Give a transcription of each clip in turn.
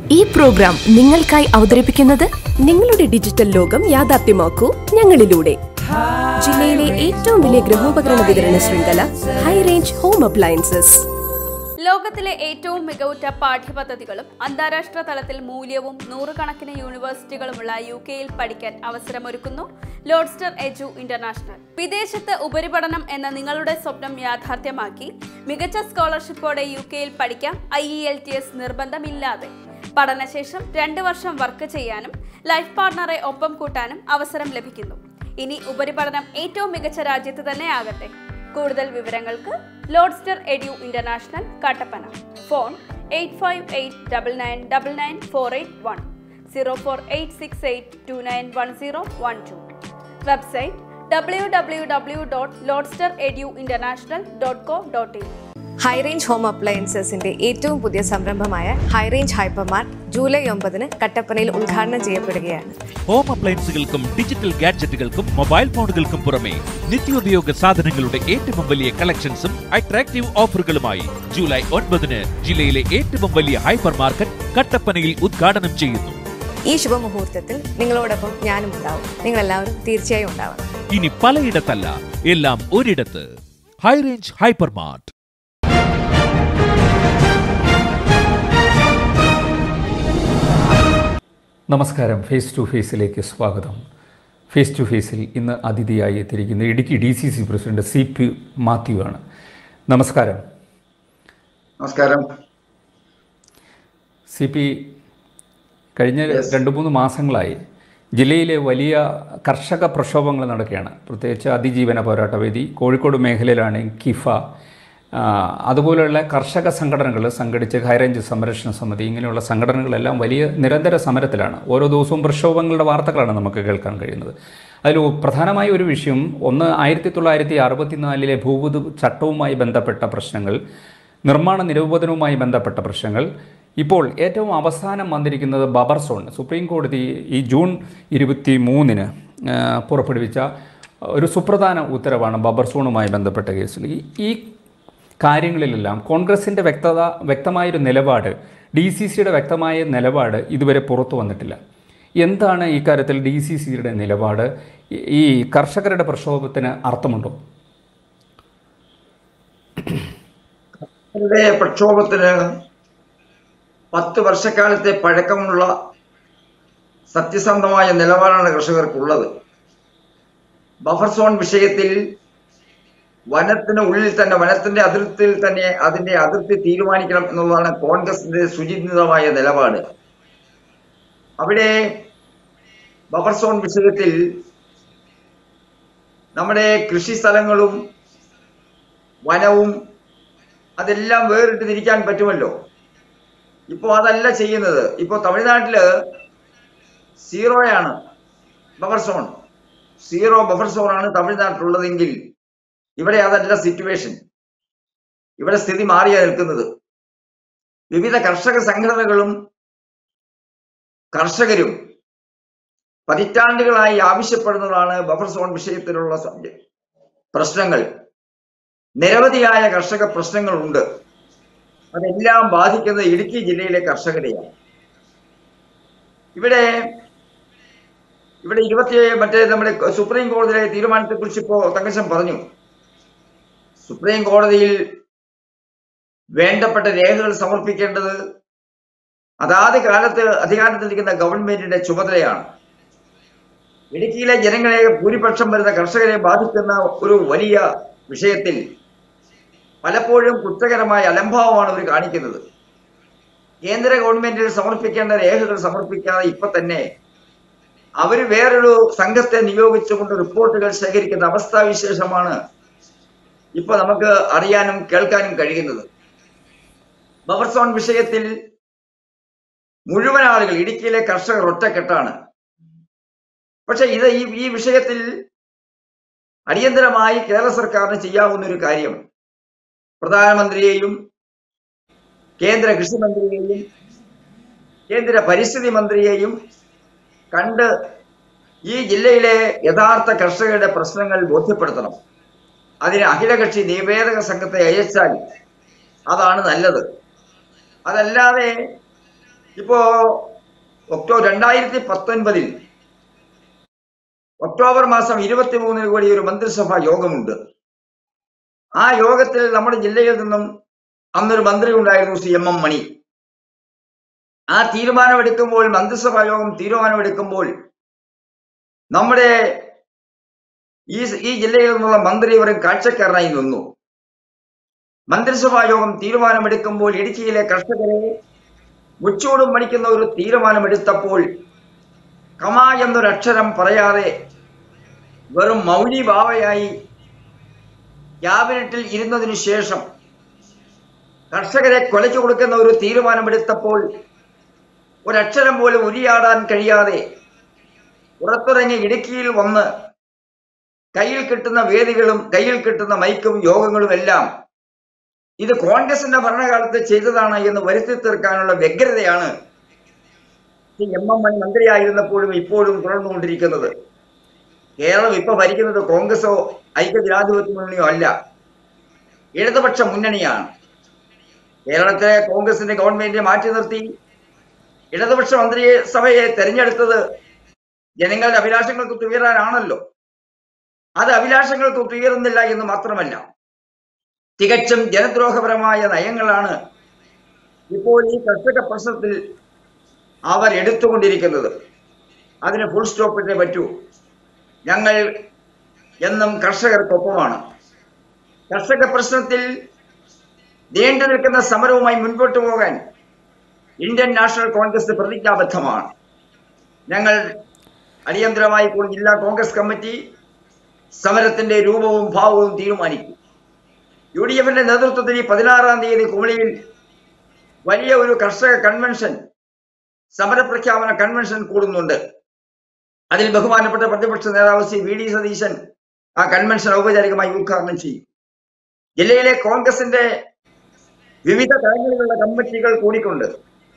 ഈ പ്രോഗ്രാം നിങ്ങൾക്കായി അവതരിപ്പിക്കുന്നത് നിങ്ങളുടെ ഡിജിറ്റൽ ലോകം യാഥാർത്ഥ്യമാക്കൂ ഞങ്ങളിലൂടെ ജില്ലയിലെ ഏറ്റവും വലിയ ഗൃഹോപകരണ വിതരണ ശൃംഖല ഹൈ റേഞ്ച് ഹോം അപ്ലയൻസസ് ലോകത്തിലെ ഏറ്റവും മികവുറ്റ പാഠ്യപദ്ധതികളും അന്താരാഷ്ട്ര തലത്തിൽ മൂല്യവും നൂറുകണക്കിന് യൂണിവേഴ്സിറ്റികളുമുള്ള യു കെയിൽ പഠിക്കാൻ അവസരമൊരുക്കുന്നു ലോഡ്സ്റ്റർ എജു ഇന്റർനാഷണൽ വിദേശത്ത് ഉപരിപഠനം എന്ന നിങ്ങളുടെ സ്വപ്നം യാഥാർത്ഥ്യമാക്കി മികച്ച സ്കോളർഷിപ്പോടെ യു കെയിൽ പഠിക്കാം I E L T S നിർബന്ധമില്ലാതെ പഠനശേഷം രണ്ട് വർഷം വർക്ക് ചെയ്യാനും ലൈഫ് പാർട്ണറെ ഒപ്പം കൂട്ടാനും അവസരം ലഭിക്കുന്നു ഇനി ഉപരിപഠനം ഏറ്റവും മികച്ച രാജ്യത്ത് തന്നെ ആകട്ടെ കൂടുതൽ വിവരങ്ങൾക്ക് Lodestar Edu International Kattappana phone eight five eight double nine double nine four eight one zero four eight six eight two nine one zero one two website W W W dot Lodestar Edu International dot co dot in high range home അപ്ലയൻസസിന്റെ ഏറ്റവും പുതിയ സംരംഭമായ high range hypermart July ഒമ്പതിന് കട്ടപ്പനയിൽ ഉദ്ഘാടനം ചെയ്യപ്പെടുകയാണ് home അപ്ലയൻസുകൾക്കും digital ഗാഡ്ജറ്റുകൾക്കും മൊബൈൽ ഫോണുകൾക്കും പുറമെ നിത്യോപയോഗ സാധനങ്ങളുടെ ഏറ്റവും വലിയ കളക്ഷൻസും അട്രാക്റ്റീവ് ഓഫറുകളുമായി ജൂലൈ ഒൻപതിന് ജില്ലയിലെ ഏറ്റവും വലിയ ഹൈപ്പർ മാർക്കറ്റ് കട്ടപ്പനയിൽ ഉദ്ഘാടനം ചെയ്യുന്നു ഈ ശുഭമുഹൂർത്തത്തിൽ നിങ്ങളോടൊപ്പം ഞാനും ഉണ്ടാവും നിങ്ങളെല്ലാവരും തീർച്ചയായും ഉണ്ടാവണം ഇനി പലയിടത്തല്ല എല്ലാം ഒരിടത്ത് ഹൈ റേഞ്ച് ഹൈപ്പർ മാർട്ട് നമസ്കാരം ഫേസ് ടു ഫേസിലേക്ക് സ്വാഗതം ഫേസ് ടു ഫേസിൽ ഇന്ന് അതിഥിയായി എത്തിയിരിക്കുന്ന Idukki D C C president C P Mathew ആണ് നമസ്കാരം നമസ്കാരം സി പി കഴിഞ്ഞ രണ്ട് മൂന്ന് മാസങ്ങളായി ജില്ലയിലെ വലിയ കർഷക പ്രക്ഷോഭങ്ങൾ നടക്കുകയാണ് പ്രത്യേകിച്ച് അതിജീവന പോരാട്ടവേദി കോഴിക്കോട് മേഖലയിലാണ് കിഫ ആ, അതുപോലെയുള്ള കർഷക സംഘടനകൾ സംഘടിച്ച് ഹൈറേഞ്ച് സംരക്ഷണ സമിതി ഇങ്ങനെയുള്ള സംഘടനകളെല്ലാം വലിയ നിരന്തര സമരത്തിലാണ് ഓരോ ദിവസവും പ്രക്ഷോഭങ്ങളുടെ വാർത്തകളാണ് നമുക്ക് കേൾക്കാൻ കഴിയുന്നത് അതിൽ പ്രധാനമായ ഒരു വിഷയം ഒന്ന് ആയിരത്തി തൊള്ളായിരത്തി അറുപത്തിനാലിലെ ഭൂപുതു ചട്ടവുമായി ബന്ധപ്പെട്ട പ്രശ്നങ്ങൾ നിർമ്മാണ നിരോധനവുമായി ബന്ധപ്പെട്ട പ്രശ്നങ്ങൾ ഇപ്പോൾ ഏറ്റവും അവസാനം വന്നിരിക്കുന്നത് ബബർ സോൺ സുപ്രീം കോടതി ഈ ജൂൺ ഇരുപത്തി മൂന്നിന് പുറപ്പെടുവിച്ച ഒരു സുപ്രധാന ഉത്തരവാണ് ബബർ സോണുമായി ബന്ധപ്പെട്ട കേസിൽ ഈ ഈ കാര്യങ്ങളിലെല്ലാം കോൺഗ്രസിൻ്റെ വ്യക്തത വ്യക്തമായൊരു നിലപാട് ഡി സി സിയുടെ വ്യക്തമായ നിലപാട് ഇതുവരെ പുറത്തു വന്നിട്ടില്ല എന്താണ് ഈ കാര്യത്തിൽ ഡി സി സിയുടെ നിലപാട് ഈ- ഈ കർഷകരുടെ പ്രക്ഷോഭത്തിന് അർത്ഥമുണ്ടോ അവരുടെ പ്രക്ഷോഭത്തിന് പത്ത് വർഷക്കാലത്തെ പഴക്കമുള്ള സത്യസന്ധമായ നിലപാടാണ് കർഷകർക്കുള്ളത് ബഫർ സോൺ വിഷയത്തിൽ വനത്തിന് ഉള്ളിൽ തന്നെ വനത്തിന്റെ അതിർത്തിയിൽ തന്നെ അതിന്റെ അതിർത്തി തീരുമാനിക്കണം എന്നുള്ളതാണ് കോൺഗ്രസിന്റെ സുചിന്തിതമായ നിലപാട് അവിടെ ബഫർ സോൺ വിഷയത്തിൽ നമ്മുടെ കൃഷി സ്ഥലങ്ങളും വനവും അതെല്ലാം വേറിട്ട് തിരിക്കാൻ പറ്റുമല്ലോ ഇപ്പോൾ അതല്ല ചെയ്യുന്നത് ഇപ്പോൾ തമിഴ്നാട്ടില് സീറോയാണ് buffer zone zero buffer zone ആണ് തമിഴ്നാട്ടിലുള്ളതെങ്കിൽ ഇവിടെ അതല്ല സിറ്റുവേഷൻ ഇവിടെ സ്ഥിതി മാറിയാ നിൽക്കുന്നത് വിവിധ കർഷക സംഘടനകളും കർഷകരും പതിറ്റാണ്ടുകളായി ആവശ്യപ്പെടുന്നതാണ് ബഫർ സോൺ വിഷയത്തിലുള്ള സബ്ജ- പ്രശ്നങ്ങൾ നിരവധിയായ കർഷക പ്രശ്നങ്ങളുണ്ട് അതെല്ലാം ബാധിക്കുന്നത് ഇടുക്കി ജില്ലയിലെ കർഷകരെയാണ് ഇവിടെ ഇവിടെ ഇരുപത്തി മറ്റേ നമ്മുടെ സുപ്രീം കോടതിയിലെ തീരുമാനത്തെ കുറിച്ച് ഇപ്പോ തങ്കശം പറഞ്ഞു സുപ്രീം കോടതിയിൽ വേണ്ടപ്പെട്ട രേഖകൾ സമർപ്പിക്കേണ്ടത് അതാത് കാലത്ത് അധികാരത്തിലിരിക്കുന്ന ഗവൺമെന്റിന്റെ ചുമതലയാണ് ഇടുക്കിയിലെ ജനങ്ങളെ ഭൂരിപക്ഷം വരുന്ന കർഷകരെ ബാധിക്കുന്ന ഒരു വലിയ വിഷയത്തിൽ പലപ്പോഴും കുറ്റകരമായ അലംഭാവമാണ് അവർ കാണിക്കുന്നത് കേന്ദ്ര ഗവൺമെന്റിൽ സമർപ്പിക്കേണ്ട രേഖകൾ സമർപ്പിക്കാതെ ഇപ്പൊ തന്നെ അവർ വേറൊരു സംഘത്തെ നിയോഗിച്ചുകൊണ്ട് റിപ്പോർട്ടുകൾ ശേഖരിക്കുന്ന അവസ്ഥാവിശേഷമാണ് ഇപ്പൊ നമുക്ക് അറിയാനും കേൾക്കാനും കഴിയുന്നത് ബഫർ സോൺ വിഷയത്തിൽ മുഴുവൻ ആളുകൾ ഇടുക്കിയിലെ കർഷകർ ഒറ്റക്കെട്ടാണ് പക്ഷെ ഇത് ഈ ഈ വിഷയത്തിൽ അടിയന്തരമായി കേരള സർക്കാരിന് ചെയ്യാവുന്ന ഒരു കാര്യം പ്രധാനമന്ത്രിയെയും കേന്ദ്ര കൃഷി മന്ത്രിയെയും കേന്ദ്ര പരിസ്ഥിതി മന്ത്രിയെയും കണ്ട് ഈ ജില്ലയിലെ യഥാർത്ഥ കർഷകരുടെ പ്രശ്നങ്ങൾ ബോധ്യപ്പെടുത്തണം അതിന് അഖിലകക്ഷി നിവേദക സംഘത്തെ അയച്ചാൽ അതാണ് നല്ലത് അതല്ലാതെ ഇപ്പോ ഒക്ടോബർ രണ്ടായിരത്തി പത്തൊൻപതിൽ ഒക്ടോബർ മാസം ഇരുപത്തി മൂന്നിന് കൂടി ഒരു മന്ത്രിസഭാ യോഗമുണ്ട് ആ യോഗത്തിൽ നമ്മുടെ ജില്ലയിൽ നിന്നും അന്നൊരു മന്ത്രി ഉണ്ടായിരുന്നു സി എം എം മണി ആ തീരുമാനമെടുക്കുമ്പോൾ മന്ത്രിസഭാ യോഗം തീരുമാനമെടുക്കുമ്പോൾ നമ്മുടെ ഈ ഈ ജില്ലയിൽ നിന്നുള്ള മന്ത്രി ഇവരും കാഴ്ചക്കാരനായി നിന്നു മന്ത്രിസഭാ യോഗം തീരുമാനമെടുക്കുമ്പോൾ ഇടുക്കിയിലെ കർഷകരെ മുച്ചൂടും മണിക്കുന്ന ഒരു തീരുമാനമെടുത്തപ്പോൾ കമ എന്നൊരക്ഷരം പറയാതെ വെറും മൗനി ബാവയായി ക്യാബിനറ്റിൽ ഇരുന്നതിനു ശേഷം കർഷകരെ കൊലച്ചു കൊടുക്കുന്ന ഒരു തീരുമാനമെടുത്തപ്പോൾ ഒരക്ഷരം പോലും ഉരിയാടാൻ കഴിയാതെ പുറത്തിറങ്ങി ഇടുക്കിയിൽ വന്ന് കയ്യിൽ കിട്ടുന്ന വേദികളും കയ്യിൽ കിട്ടുന്ന മൈക്കും യോഗങ്ങളും എല്ലാം ഇത് കോൺഗ്രസിന്റെ ഭരണകാലത്ത് ചെയ്തതാണ് എന്ന് വരുത്തി തീർക്കാനുള്ള വ്യഗ്രതയാണ് ഈ എം എം മണി മന്ത്രിയായിരുന്നപ്പോഴും ഇപ്പോഴും തുടർന്നുകൊണ്ടിരിക്കുന്നത് കേരളം ഇപ്പൊ ഭരിക്കുന്നത് കോൺഗ്രസോ ഐക്യജനാധിപത്യ മുന്നണിയോ അല്ല ഇടതുപക്ഷ മുന്നണിയാണ് കേരളത്തിലെ കോൺഗ്രസിന്റെ ഗവൺമെന്റിനെ മാറ്റി നിർത്തി ഇടതുപക്ഷ മന്ത്രിയെ സഭയെ തെരഞ്ഞെടുത്തത് ജനങ്ങളുടെ അഭിലാഷങ്ങൾക്ക് തുയരാനാണല്ലോ അത് അഭിലാഷങ്ങൾക്ക് തുയരുന്നില്ല എന്ന് മാത്രമല്ല തികച്ചും ജനദ്രോഹപരമായ നയങ്ങളാണ് ഇപ്പോൾ ഈ കർഷക പ്രശ്നത്തിൽ അവർ എടുത്തുകൊണ്ടിരിക്കുന്നത് അതിന് ഫുൾ സ്റ്റോപ്പ് ഇട്ടേ പറ്റൂ ഞങ്ങൾ എന്നും കർഷകർക്കൊപ്പമാണ് കർഷക പ്രശ്നത്തിൽ നീണ്ടു നിൽക്കുന്ന സമരവുമായി മുൻപോട്ട് പോകാൻ ഇന്ത്യൻ നാഷണൽ കോൺഗ്രസ് പ്രതിജ്ഞാബദ്ധമാണ് ഞങ്ങൾ അടിയന്തരമായി ഇപ്പോൾ ജില്ലാ കോൺഗ്രസ് കമ്മിറ്റി സമരത്തിന്റെ രൂപവും ഭാവവും തീരുമാനിക്കും യു ഡി എഫിന്റെ നേതൃത്വത്തിൽ ഈ പതിനാറാം തീയതി കുമളിയിൽ വലിയ ഒരു കർഷക കൺവെൻഷൻ സമരപ്രഖ്യാപന കൺവെൻഷൻ കൂടുന്നുണ്ട് അതിൽ ബഹുമാനപ്പെട്ട പ്രതിപക്ഷ നേതാവ് ശ്രീ വി ഡി സതീശൻ ആ കൺവെൻഷൻ ഔപചാരികമായി ഉദ്ഘാടനം ചെയ്യും ജില്ലയിലെ കോൺഗ്രസിന്റെ വിവിധ തലങ്ങളിലുള്ള കമ്മിറ്റികൾ കൂടിക്കൊണ്ട്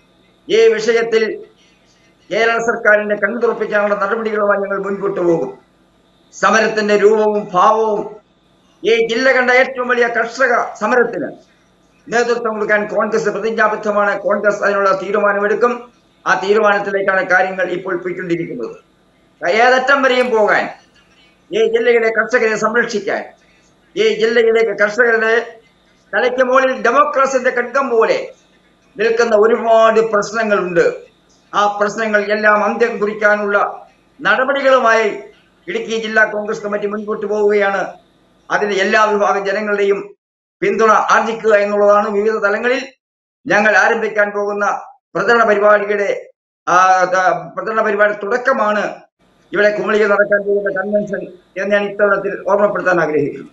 ഈ വിഷയത്തിൽ കേരള സർക്കാരിന്റെ കണ്ണുതുറപ്പിക്കാനുള്ള നടപടികളുമായി ഞങ്ങൾ മുൻപോട്ട് പോകും സമരത്തിന്റെ രൂപവും ഭാവവും ഈ ജില്ല കണ്ട ഏറ്റവും വലിയ കർഷക സമരത്തിന് നേതൃത്വം കൊടുക്കാൻ കോൺഗ്രസ് പ്രതിജ്ഞാബദ്ധമാണ് കോൺഗ്രസ് അതിനുള്ള തീരുമാനമെടുക്കും ആ തീരുമാനത്തിലേക്കാണ് കാര്യങ്ങൾ ഇപ്പോൾ പോയിക്കൊണ്ടിരിക്കുന്നത് ഏതറ്റം വരെയും പോകാൻ ഈ ജില്ലയിലെ കർഷകരെ സംരക്ഷിക്കാൻ ഈ ജില്ലയിലെ കർഷകരുടെ തലയ്ക്ക് മുകളിൽ ഡെമോക്രസിന്റെ ഖഡ്ഗം പോലെ നിൽക്കുന്ന ഒരുപാട് പ്രശ്നങ്ങളുണ്ട് ആ പ്രശ്നങ്ങൾ എല്ലാം അന്ത്യം കുറിക്കാനുള്ള നടപടികളുമായി ഇടുക്കി ജില്ലാ കോൺഗ്രസ് കമ്മിറ്റി മുൻപോട്ട് പോവുകയാണ് അതിന് എല്ലാ വിഭാഗം ജനങ്ങളുടെയും പിന്തുണ ആർജിക്കുക എന്നുള്ളതാണ് വിവിധ തലങ്ങളിൽ ഞങ്ങൾ ആരംഭിക്കാൻ പോകുന്ന പ്രചരണ പരിപാടിയുടെ ആ, ത- പ്രചരണ പരിപാടി തുടക്കമാണ് ഇവിടെ കുമളിയിൽ നടക്കാൻ പോകുന്ന കൺവെൻഷൻ എന്ന് ഞാൻ ഇത്തവണത്തിൽ ഓർമ്മപ്പെടുത്താൻ ആഗ്രഹിക്കുന്നു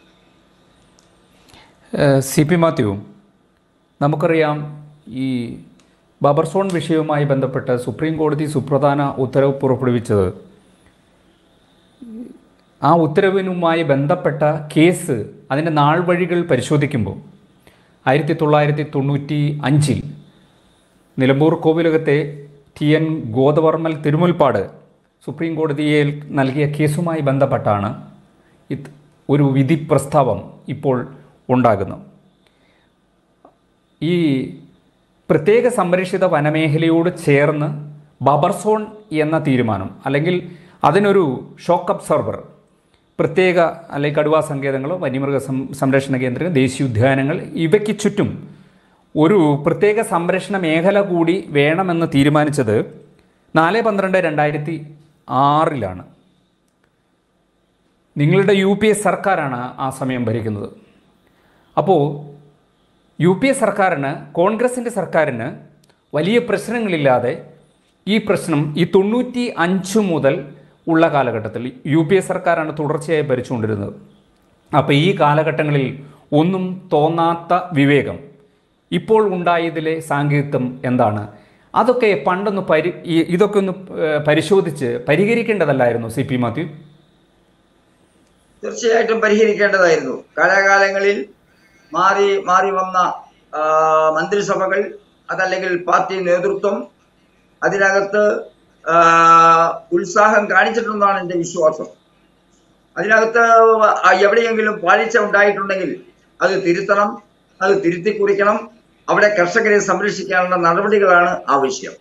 സി പി മാത്യു നമുക്കറിയാം ഈ ബബർ സോൺ വിഷയവുമായി ബന്ധപ്പെട്ട് സുപ്രീം കോടതി സുപ്രധാന ഉത്തരവ് പുറപ്പെടുവിച്ചത് ആ ഉത്തരവിനുമായി ബന്ധപ്പെട്ട കേസ് അതിൻ്റെ നാൾ വഴികൾ പരിശോധിക്കുമ്പോൾ ആയിരത്തി തൊള്ളായിരത്തി തൊണ്ണൂറ്റി അഞ്ചിൽ നിലമ്പൂർ കോവിലകത്തെ T N Godavarman Thirumulpad supreme കോടതിയിൽ നൽകിയ കേസുമായി ബന്ധപ്പെട്ടാണ് ഇത് ഒരു വിധി പ്രസ്താവം ഇപ്പോൾ ഉണ്ടാകുന്നത് ഈ പ്രത്യേക സംരക്ഷിത വനമേഖലയോട് ചേർന്ന് ബബർ സോൺ എന്ന തീരുമാനം അല്ലെങ്കിൽ അതിനൊരു ഷോക്ക് അബ്സർവർ പ്രത്യേക അല്ലെങ്കിൽ കടുവാ സങ്കേതങ്ങളോ വന്യമൃഗ സം- സംരക്ഷണ കേന്ദ്രങ്ങൾ ദേശീയോദ്യാനങ്ങൾ ഇവയ്ക്ക് ചുറ്റും ഒരു പ്രത്യേക സംരക്ഷണ മേഖല കൂടി വേണമെന്ന് തീരുമാനിച്ചത് നാല് പന്ത്രണ്ട് രണ്ടായിരത്തി ആറിലാണ് നിങ്ങളുടെ യു പി എ സർക്കാരാണ് ആ സമയം ഭരിക്കുന്നത് അപ്പോൾ യു പി എ സർക്കാരിന് കോൺഗ്രസിൻ്റെ സർക്കാരിന് വലിയ പ്രശ്നങ്ങളില്ലാതെ ഈ പ്രശ്നം ഈ തൊണ്ണൂറ്റി അഞ്ച് മുതൽ ഉള്ള കാലഘട്ടത്തിൽ യു പി എ സർക്കാരാണ് തുടർച്ചയായി ഭരിച്ചുകൊണ്ടിരുന്നത് അപ്പോൾ ഈ കാലഘട്ടങ്ങളിൽ ഒന്നും തോന്നാത്ത വിവേകം ഇപ്പോൾ ഉണ്ടായതിലെ സാങ്കേതിത്വം എന്താണ് അതൊക്കെ പണ്ടൊന്ന് പരി ഈ- ഇതൊക്കെ ഒന്ന് ഏഹ്, പരിശോധിച്ച് പരിഹരിക്കേണ്ടതല്ലായിരുന്നു സി പി മാത്യു തീർച്ചയായിട്ടും പരിഹരിക്കേണ്ടതായിരുന്നു കാലാകാലങ്ങളിൽ മാറി മാറി വന്ന ആ, മന്ത്രിസഭകൾ അതല്ലെങ്കിൽ പാർട്ടി നേതൃത്വം അതിനകത്ത് ആ, ഉത്സാഹം കാണിച്ചിട്ടുണ്ടെന്നാണ് എൻ്റെ വിശ്വാസം അതിനകത്ത് ആ എവിടെയെങ്കിലും പാളിച്ച ഉണ്ടായിട്ടുണ്ടെങ്കിൽ അത് തിരുത്തണം അത് തിരുത്തി കുറിക്കണം അവിടെ കർഷകരെ സംരക്ഷിക്കാനുള്ള നടപടികളാണ് ആവശ്യം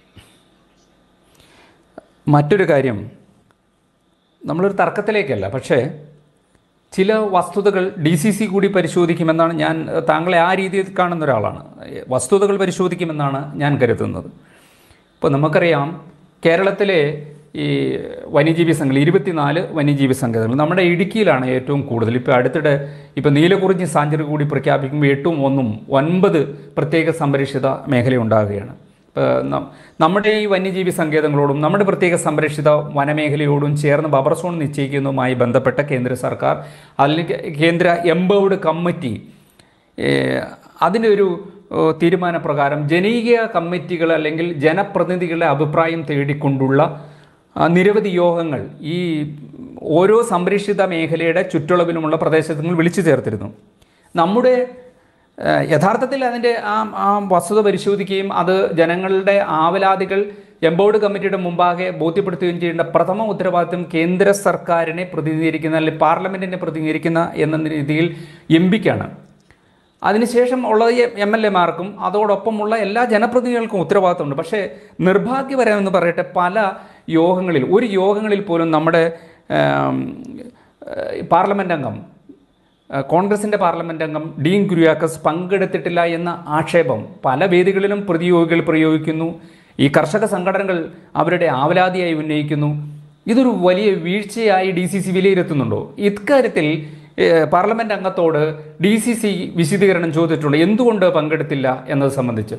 മറ്റൊരു കാര്യം നമ്മളൊരു തർക്കത്തിലേക്കല്ല പക്ഷേ ചില വസ്തുതകൾ ഡി സി സി കൂടി പരിശോധിക്കുമെന്നാണ് ഞാൻ താങ്കളെ ആ രീതിയിൽ കാണുന്ന ഒരാളാണ് വസ്തുതകൾ പരിശോധിക്കുമെന്നാണ് ഞാൻ കരുതുന്നത് ഇപ്പോൾ നമുക്കറിയാം കേരളത്തിലെ ഈ വന്യജീവി സംഘങ്ങൾ ഇരുപത്തിനാല് വന്യജീവി സങ്കേതങ്ങൾ നമ്മുടെ ഇടുക്കിയിലാണ് ഏറ്റവും കൂടുതൽ ഇപ്പോൾ അടുത്തിടെ ഇപ്പോൾ നീലക്കുറിഞ്ഞി സാഞ്ചറി കൂടി പ്രഖ്യാപിക്കുമ്പോൾ എട്ടും ഒന്നും ഒൻപത് പ്രത്യേക സംരക്ഷിത മേഖല ഉണ്ടാകുകയാണ് ഇപ്പോൾ നം- നമ്മുടെ ഈ വന്യജീവി സങ്കേതങ്ങളോടും നമ്മുടെ പ്രത്യേക സംരക്ഷിത വനമേഖലയോടും ചേർന്ന് ബഫർ സോൺ നിശ്ചയിക്കുന്നതുമായി ബന്ധപ്പെട്ട കേന്ദ്ര സർക്കാർ അല്ലെങ്കിൽ കേന്ദ്ര എംപവേർഡ് കമ്മിറ്റി ഏഹ് അതിൻ്റെ ഒരു ഏഹ് തീരുമാനപ്രകാരം ജനകീയ കമ്മിറ്റികൾ അല്ലെങ്കിൽ ജനപ്രതിനിധികളുടെ അഭിപ്രായം തേടിക്കൊണ്ടുള്ള ആ, നിരവധി യോഗങ്ങൾ ഈ ഓരോ സംരക്ഷിത മേഖലയുടെ ചുറ്റളവിലുമുള്ള പ്രദേശങ്ങൾ വിളിച്ചു ചേർത്തിരുന്നു നമ്മുടെ ഏഹ് യഥാർത്ഥത്തിൽ അതിൻ്റെ ആ ആ വസ്തുത പരിശോധിക്കുകയും അത് ജനങ്ങളുടെ ആവലാതികൾ എംബോർഡ് കമ്മിറ്റിയുടെ മുമ്പാകെ ബോധ്യപ്പെടുത്തുകയും ചെയ്യേണ്ട പ്രഥമ ഉത്തരവാദിത്വം കേന്ദ്ര സർക്കാരിനെ പ്രതിനിധീകരിക്കുന്ന അല്ലെങ്കിൽ പാർലമെൻറ്റിനെ പ്രതിനിധീകരിക്കുന്ന എന്ന രീതിയിൽ എം പിക്കാണ് അതിനുശേഷം ഉള്ളത് എം എൽ എമാർക്കും അതോടൊപ്പമുള്ള എല്ലാ ജനപ്രതിനിധികൾക്കും ഉത്തരവാദിത്തമുണ്ട് പക്ഷേ നിർഭാഗ്യപരമെന്ന് പറയട്ടെ പല യോഗങ്ങളിൽ ഒരു യോഗങ്ങളിൽ പോലും നമ്മുടെ ആം, ഏഹ്, പാർലമെൻ്റ് അംഗം ഏഹ്, കോൺഗ്രസിൻ്റെ പാർലമെൻ്റ് അംഗം ഡീൻ കുര്യാക്കസ് പങ്കെടുത്തിട്ടില്ല എന്ന ആക്ഷേപം പല വേദികളിലും പ്രതിയോഗികൾ പ്രയോഗിക്കുന്നു ഈ കർഷക സംഘടനകൾ അവരുടെ ആവലാതിയായി ഉന്നയിക്കുന്നു ഇതൊരു വലിയ വീഴ്ചയായി ഡി സി സി വിലയിരുത്തുന്നുണ്ടോ ഇക്കാര്യത്തിൽ ഏഹ്, പാർലമെന്റ് അംഗത്തോട് ഡി സി സി വിശദീകരണം ചോദിച്ചിട്ടുണ്ട് എന്തുകൊണ്ട് പങ്കെടുത്തില്ല എന്നത് സംബന്ധിച്ച്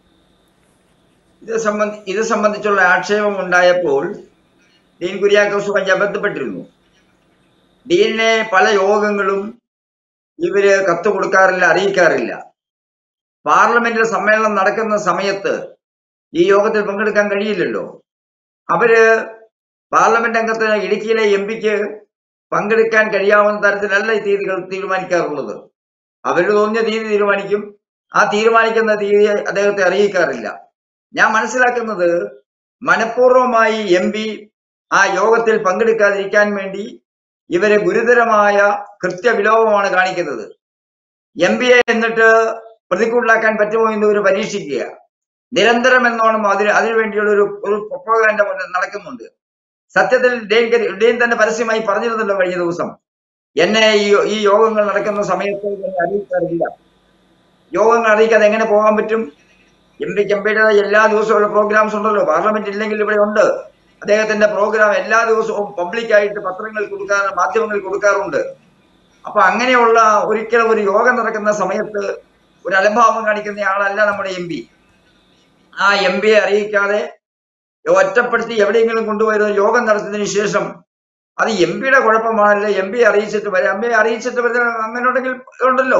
ഇത് സംബന്ധി ഇത് സംബന്ധിച്ചുള്ള ആക്ഷേപം ഉണ്ടായപ്പോൾ ഡീൻ കുര്യാക്കോസുമായി ബന്ധപ്പെട്ടിരുന്നു ഡീനിനെ പല യോഗങ്ങളും ഇവര് കത്ത് കൊടുക്കാറില്ല അറിയിക്കാറില്ല പാർലമെന്റിലെ സമ്മേളനം നടക്കുന്ന സമയത്ത് ഈ യോഗത്തിൽ പങ്കെടുക്കാൻ കഴിയില്ലല്ലോ അവര് പാർലമെന്റ് അംഗത്തിന് ഇടുക്കിയിലെ എം പിക്ക് പങ്കെടുക്കാൻ കഴിയാവുന്ന തരത്തിലല്ല ഈ തീയതികൾ തീരുമാനിക്കാറുള്ളത് അവര് തോന്നിയ തീയതി തീരുമാനിക്കും ആ തീരുമാനിക്കുന്ന തീയതി അദ്ദേഹത്തെ അറിയിക്കാറില്ല ഞാൻ മനസ്സിലാക്കുന്നത് മനഃപൂർവ്വമായി എം പി ആ യോഗത്തിൽ പങ്കെടുക്കാതിരിക്കാൻ വേണ്ടി ഇവരെ ഗുരുതരമായ കൃത്യവിലോപമാണ് കാണിക്കുന്നത് എം പിയെ എന്നിട്ട് പ്രതികൂട്ടിലാക്കാൻ പറ്റുമോ എന്ന് ഇവർ പരീക്ഷിക്കുക നിരന്തരം എന്നോണം അതിന് അതിനുവേണ്ടിയുള്ള ഒരു ഒരു പ്രൊപ്പഗാൻഡ നടക്കുന്നുണ്ട് സത്യത്തിൽ ഡെയിൻ കരി- ഡെയിൻ തന്നെ പരസ്യമായി പറഞ്ഞിരുന്നല്ലോ കഴിഞ്ഞ ദിവസം എന്നെ ഈ ഈ യോഗങ്ങൾ നടക്കുന്ന സമയത്ത് എന്നെ അറിയിക്കാറില്ല യോഗങ്ങൾ അറിയിക്കാതെ എങ്ങനെ പോകാൻ പറ്റും എം പിക്ക് എം പിയുടെ എല്ലാ ദിവസവും പ്രോഗ്രാംസ് ഉണ്ടല്ലോ പാർലമെന്റ് ഇല്ലെങ്കിൽ ഇവിടെ ഉണ്ട് അദ്ദേഹത്തിന്റെ പ്രോഗ്രാം എല്ലാ ദിവസവും പബ്ലിക്കായിട്ട് പത്രങ്ങൾ കൊടുക്കാർ മാധ്യമങ്ങൾ കൊടുക്കാറുണ്ട് അപ്പൊ അങ്ങനെയുള്ള ഒരിക്കലും ഒരു യോഗം നടക്കുന്ന സമയത്ത് ഒരു അലംഭാവം കാണിക്കുന്ന ആളല്ല നമ്മുടെ എം പി ആ എം പിയെ അറിയിക്കാതെ ഒറ്റപ്പെടുത്തി എവിടെയെങ്കിലും കൊണ്ടുപോയിരുന്ന യോഗം നടത്തിയതിനു ശേഷം അത് എം പിയുടെ കുഴപ്പമാണല്ലോ എം പി അറിയിച്ചിട്ട് വരാം എം പി അറിയിച്ചിട്ട് വരാം അങ്ങനെ ഉണ്ടെങ്കിൽ ഉണ്ടല്ലോ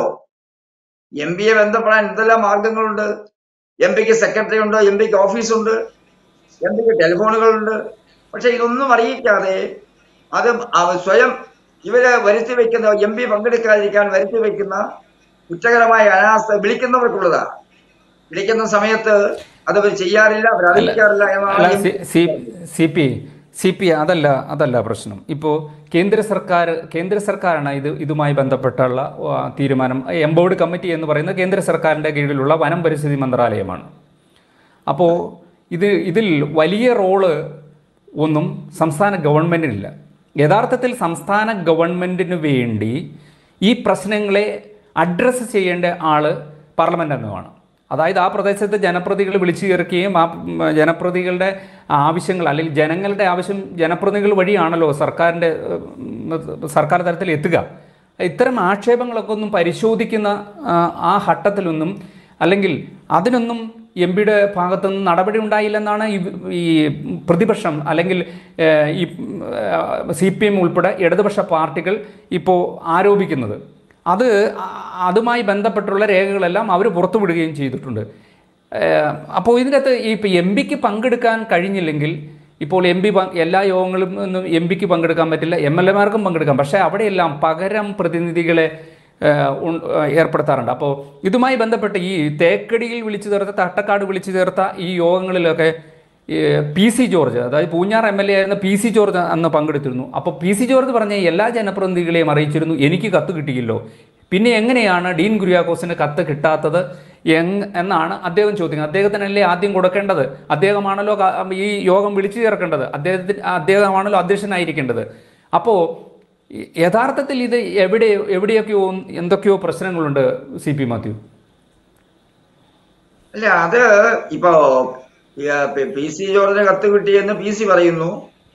എം പിയെ ബന്ധപ്പെടാൻ എന്തെല്ലാം മാർഗങ്ങളുണ്ട് എം പിക്ക് സെക്രട്ടറി ഉണ്ട് എം പിക്ക് ഓഫീസുണ്ട് എം പിക്ക് ടെലിഫോണുകളുണ്ട് പക്ഷെ ഇതൊന്നും അറിയിക്കാതെ അത് അവ- സ്വയം ഇവരെ വരുത്തി വെക്കുന്ന എം പി പങ്കെടുക്കാതിരിക്കാൻ വരുത്തി വെക്കുന്ന കുറ്റകരമായ അനാസ്ഥ വിളിക്കുന്നവർക്കുള്ളതാ വിളിക്കുന്ന സമയത്ത് അത് അവർ ചെയ്യാറില്ല അവർ അറിയിക്കാറില്ല അല്ല എന്നാണ് C- C C P C P അതല്ല അതല്ല പ്രശ്നം ഇപ്പോൾ കേന്ദ്ര സർക്കാർ കേന്ദ്ര സർക്കാരാണ് ഇത് ഇതുമായി ബന്ധപ്പെട്ടുള്ള ആ, തീരുമാനം എംബോർഡ് കമ്മിറ്റി എന്ന് പറയുന്നത് കേന്ദ്ര സർക്കാരിൻ്റെ കീഴിലുള്ള വനം പരിസ്ഥിതി മന്ത്രാലയമാണ് അപ്പോൾ ഇത് ഇതിൽ വലിയ റോള് ഒന്നും സംസ്ഥാന ഗവൺമെൻറ്റിനില്ല യഥാർത്ഥത്തിൽ സംസ്ഥാന ഗവൺമെൻറ്റിന് വേണ്ടി ഈ പ്രശ്നങ്ങളെ അഡ്രസ്സ് ചെയ്യേണ്ട ആള് പാർലമെന്റ് അംഗമാണ് അതായത് ആ പ്രദേശത്ത് ജനപ്രതികൾ വിളിച്ചു ചേർക്കുകയും ആ ഉം, ജനപ്രതികളുടെ ആവശ്യങ്ങൾ അല്ലെങ്കിൽ ജനങ്ങളുടെ ആവശ്യം ജനപ്രതിനിധികൾ വഴിയാണല്ലോ സർക്കാരിൻ്റെ ഉം, സർക്കാർ തലത്തിൽ എത്തുക ഇത്തരം ആക്ഷേപങ്ങളൊക്കെ ഒന്നും പരിശോധിക്കുന്ന ആ, ആ ഘട്ടത്തിലൊന്നും അല്ലെങ്കിൽ അതിനൊന്നും എം പിയുടെ ഭാഗത്തുനിന്ന് നടപടി ഉണ്ടായില്ലെന്നാണ് ഈ ഈ പ്രതിപക്ഷം അല്ലെങ്കിൽ ഏഹ്, ഈ സി പി എം ഉൾപ്പെടെ ഇടതുപക്ഷ പാർട്ടികൾ ഇപ്പോൾ ആരോപിക്കുന്നത് അത് ആ- അതുമായി ബന്ധപ്പെട്ടുള്ള രേഖകളെല്ലാം അവർ പുറത്തുവിടുകയും ചെയ്തിട്ടുണ്ട് ഏഹ്, അപ്പോൾ ഇതിനകത്ത് ഈ ഇപ്പോൾ എം പിക്ക് പങ്കെടുക്കാൻ കഴിഞ്ഞില്ലെങ്കിൽ ഇപ്പോൾ എം പി എല്ലാ യോഗങ്ങളും ഒന്നും എം പിക്ക് പങ്കെടുക്കാൻ പറ്റില്ല എം എൽ എമാർക്കും പങ്കെടുക്കാം പക്ഷേ അവിടെയെല്ലാം പകരം പ്രതിനിധികളെ ഏഹ്, ഉൺ- ഏഹ്, ഏർപ്പെടുത്താറുണ്ട് അപ്പോൾ ഇതുമായി ബന്ധപ്പെട്ട് ഈ തേക്കടിയിൽ വിളിച്ചു ചേർത്ത തട്ടക്കാട് വിളിച്ചു ചേർത്ത ഈ യോഗങ്ങളിലൊക്കെ ഈ പി സി ജോർജ് അതായത് പൂഞ്ഞാർ എം എൽ എ ആയിരുന്ന പി സി ജോർജ് അന്ന് പങ്കെടുത്തിരുന്നു അപ്പോൾ പി സി ജോർജ് പറഞ്ഞ എല്ലാ ജനപ്രതിനിധികളെയും അറിയിച്ചിരുന്നു എനിക്ക് കത്ത് കിട്ടിയില്ലോ പിന്നെ എങ്ങനെയാണ് ഡീൻ കുര്യാക്കോസിന് കത്ത് കിട്ടാത്തത് എങ് എന്നാണ് അദ്ദേഹം ചോദിക്കുന്നത് അദ്ദേഹത്തിനല്ലേ ആദ്യം കൊടുക്കേണ്ടത് അദ്ദേഹമാണല്ലോ ക- ഈ യോഗം വിളിച്ചു ചേർക്കേണ്ടത് അദ്ദേഹത്തിന് അദ്ദേഹമാണല്ലോ അധ്യക്ഷനായിരിക്കേണ്ടത് അപ്പോൾ യഥാർത്ഥത്തിൽ ഇത് എവിടെ എവിടെയൊക്കെയോ എന്തൊക്കെയോ പ്രശ്നങ്ങളുണ്ട് സി പി മാത്യു അല്ല അത് ഇപ്പോ പി സി ജോർജിന് കത്ത് കിട്ടിയെന്ന് പി സി പറയുന്നു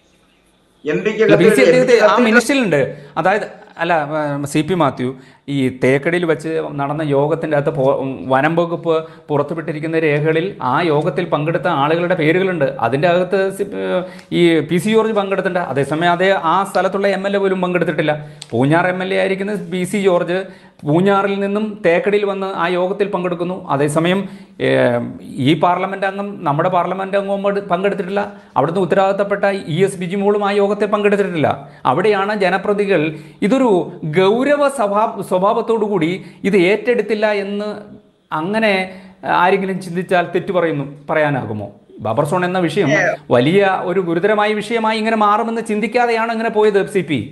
എം പിക്ക് അല്ല, ബി സി അദ്ദേഹത്തെ ആ മിനിസ്റ്റിലുണ്ട് അതായത് അല്ല സി പി മാത്യു ഈ തേക്കടിയിൽ വെച്ച് നടന്ന യോഗത്തിൻ്റെ അകത്ത് പോ- വനം വകുപ്പ് പുറത്തുവിട്ടിരിക്കുന്ന രേഖകളിൽ ആ യോഗത്തിൽ പങ്കെടുത്ത ആളുകളുടെ പേരുകളുണ്ട് അതിൻ്റെ അകത്ത് സി- ഈ പി സി ജോർജ് പങ്കെടുത്തിട്ടുണ്ട് അതേസമയം അതേ ആ സ്ഥലത്തുള്ള എം എൽ എ പോലും പങ്കെടുത്തിട്ടില്ല പൂഞ്ഞാർ എം എൽ എ ആയിരിക്കുന്ന പി സി ജോർജ് പൂഞ്ഞാറിൽ നിന്നും തേക്കടിയിൽ വന്ന് ആ യോഗത്തിൽ പങ്കെടുക്കുന്നു അതേസമയം ഏം, ഈ പാർലമെന്റ് അംഗം നമ്മുടെ പാർലമെന്റ് അംഗവും പങ്കെ- പങ്കെടുത്തിട്ടില്ല അവിടുന്ന് ഉത്തരവാദിത്തപ്പെട്ട ഇ എസ് ബിജിമോളും ആ യോഗത്തിൽ പങ്കെടുത്തിട്ടില്ല അവിടെയാണ് ജനപ്രതികൾ ഇതൊരു ഗൗരവ സ്വഭാ സ്വഭാവത്തോടു കൂടി ഇത് ഏറ്റെടുത്തില്ല എന്ന് അങ്ങനെ ആരെങ്കിലും ചിന്തിച്ചാൽ തെറ്റു പറയുന്നു പറയാനാകുമോ ബബർ സോൺ എന്ന വിഷയം വലിയ ഒരു ഗുരുതരമായ വിഷയമായി ഇങ്ങനെ മാറുമെന്ന് ചിന്തിക്കാതെയാണ് ഇങ്ങനെ പോയത് സി പി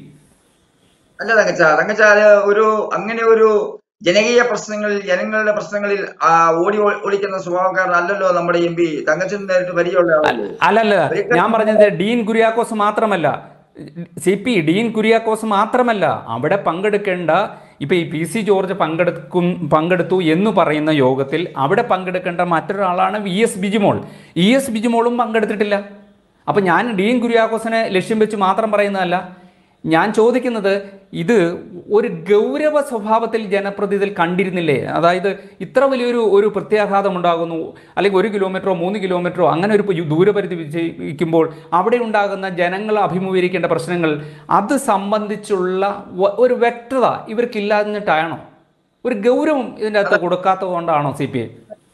അല്ല തങ്കച്ച തങ്കച്ചാല് ഒരു അങ്ങനെ ഒരു ജനകീയ പ്രശ്നങ്ങളിൽ ജനങ്ങളുടെ പ്രശ്നങ്ങളിൽ ആ, ഓടി ഒ- ഒളിക്കുന്ന സ്വഭാവക്കാരനല്ലല്ലോ നമ്മുടെ എം പി തങ്കച്ചൻ നേരിട്ട് പരിചയമുള്ള ആളല്ലേ അല്ലല്ല ഞാൻ പറഞ്ഞത് ഡീൻ കുര്യാക്കോസ് മാത്രമല്ല സി പി ഡീൻ കുര്യാക്കോസ് മാത്രമല്ല അവിടെ പങ്കെടുക്കേണ്ട ഇപ്പൊ ഈ പി സി ജോർജ് പങ്കെടുക്കും പങ്കെടുത്തു എന്ന് പറയുന്ന യോഗത്തിൽ അവിടെ പങ്കെടുക്കേണ്ട മറ്റൊരാളാണ് V S Bijimol E S ബിജിമോളും പങ്കെടുത്തിട്ടില്ല അപ്പൊ ഞാൻ ഡീൻ കുര്യാക്കോസിനെ ലക്ഷ്യം വെച്ച് മാത്രം പറയുന്നതല്ല ഞാൻ ചോദിക്കുന്നത് ഇത് ഒരു ഗൗരവ സ്വഭാവത്തിൽ ജനപ്രതിനിധികൾ കണ്ടിരുന്നില്ലേ അതായത് ഇത്ര വലിയൊരു ഒരു പ്രത്യാഘാതം ഉണ്ടാകുന്നു അല്ലെങ്കിൽ ഒരു കിലോമീറ്ററോ മൂന്ന് കിലോമീറ്ററോ അങ്ങനെ ഒരു പ- ദൂരപരിധി വിജയിക്കുമ്പോൾ അവിടെ ഉണ്ടാകുന്ന ജനങ്ങൾ അഭിമുഖീകരിക്കേണ്ട പ്രശ്നങ്ങൾ അത് സംബന്ധിച്ചുള്ള വ- ഒരു വ്യക്തത ഇവർക്കില്ലാഞ്ഞിട്ടാണോ ഒരു ഗൗരവം ഇതിൻ്റെ അകത്ത് കൊടുക്കാത്തത് കൊണ്ടാണോ സി പി ഐ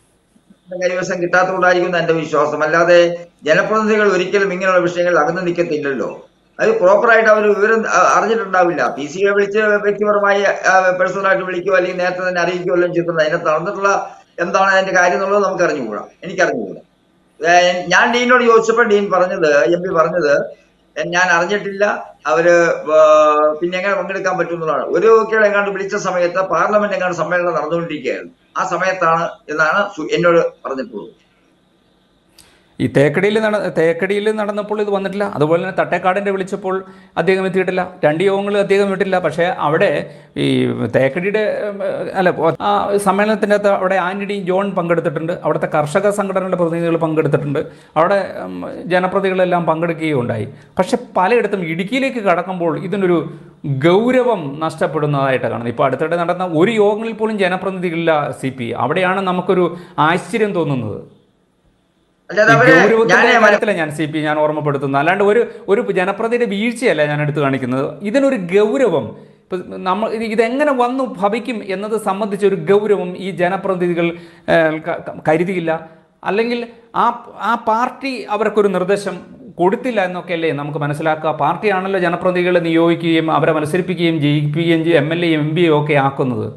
കൈവശം കിട്ടാത്തതുകൊണ്ടായിരിക്കും എന്റെ വിശ്വാസം അല്ലാതെ ജനപ്രതിനിധികൾ ഒരിക്കലും ഇങ്ങനെയുള്ള വിഷയങ്ങളിൽ അകന്നു നിൽക്കത്തില്ലല്ലോ അത് പ്രോപ്പറായിട്ട് അവർ വിവരം അ- അറിഞ്ഞിട്ടുണ്ടാവില്ല പി സി എ വിളിച്ച് വ്യക്തിപരമായി പേഴ്സണലായിട്ട് വിളിക്കുകയോ അല്ലെങ്കിൽ നേരത്തെ തന്നെ അറിയിക്കുകയോ എല്ലാം ചെയ്തിട്ടുണ്ട് അതിനകത്ത് നടന്നിട്ടുള്ള എന്താണ് അതിന്റെ കാര്യം എന്നുള്ളത് നമുക്ക് അറിഞ്ഞുകൂടാ എനിക്കറിഞ്ഞുകൂടാ ഏഹ് ഞാൻ ഡീനോട് ചോദിച്ചപ്പോൾ ഡീൻ പറഞ്ഞത് എം പി പറഞ്ഞത് "എ- ഞാൻ അറിഞ്ഞിട്ടില്ല അവര് വ- പിന്നെ എങ്ങനെ പങ്കെടുക്കാൻ പറ്റും എന്നുള്ളതാണ് ഒരു വക്കീൽ എങ്ങാണ്ട് വിളിച്ച സമയത്ത് പാർലമെന്റ് എങ്ങാണ്ട് സമ്മേളനം നടന്നുകൊണ്ടിരിക്കുകയായിരുന്നു ആ സമയത്താണ് എന്നാണ് സു- എന്നോട് പറഞ്ഞിട്ടുള്ളത് ഈ തേക്കടിയിൽ നട തേക്കടിയിൽ നടന്നപ്പോൾ ഇത് വന്നിട്ടില്ല അതുപോലെ തന്നെ തട്ടേക്കാടിൻ്റെ വിളിച്ചപ്പോൾ അദ്ദേഹം എത്തിയിട്ടില്ല രണ്ട് യോഗങ്ങളിൽ അദ്ദേഹം വിട്ടില്ല പക്ഷേ അവിടെ ഈ തേക്കടിയുടെ ഉം, അല്ല ആ സമ്മേളനത്തിൻ്റെ അകത്ത് അവിടെ ആന്റണി ജോൺ പങ്കെടുത്തിട്ടുണ്ട് അവിടുത്തെ കർഷക സംഘടനകളുടെ പ്രതിനിധികൾ പങ്കെടുത്തിട്ടുണ്ട് അവിടെ ഉം, ജനപ്രതിനിധികളെല്ലാം പങ്കെടുക്കുകയും ഉണ്ടായി പക്ഷെ പലയിടത്തും ഇടുക്കിയിലേക്ക് കടക്കുമ്പോൾ ഇതിനൊരു ഗൗരവം നഷ്ടപ്പെടുന്നതായിട്ട് കാണുന്നത് ഇപ്പോൾ അടുത്തിടെ നടന്ന ഒരു യോഗങ്ങളിൽ പോലും ജനപ്രതിനിധികളില്ല സി പി അവിടെയാണ് നമുക്കൊരു ആശ്ചര്യം തോന്നുന്നത് അല്ലാതെ ഈ അവര് ഗൗരവത്തിന്റെ ഞാനേ മന- കാര്യത്തില ഞാൻ സി പി ഞാൻ ഓർമ്മപ്പെടുത്തുന്നത് അല്ലാണ്ട് ഒരു ഒരു ജനപ്രതിയുടെ വീഴ്ചയല്ല ഞാൻ എടുത്തു കാണിക്കുന്നത് ഇതിനൊരു ഗൗരവം ഇപ്പം നമ്മൾ ഇത് ഇതെങ്ങനെ വന്നു ഭവിക്കും എന്നത് സംബന്ധിച്ച ഒരു ഗൗരവം ഈ ജനപ്രതിനിധികൾ ഏഹ്, ക- ക- കരുതിയില്ല അല്ലെങ്കിൽ ആ ആ പാർട്ടി അവർക്കൊരു നിർദ്ദേശം കൊടുത്തില്ല എന്നൊക്കെയല്ലേ നമുക്ക് മനസ്സിലാക്കുക പാർട്ടിയാണല്ലോ ജനപ്രതിനിധികളെ നിയോഗിക്കുകയും അവരെ മത്സരിപ്പിക്കുകയും ജയിപ്പിക്കുകയും ചെയ്യും എം എൽ എയും എം പിയും ഒക്കെ ആക്കുന്നത്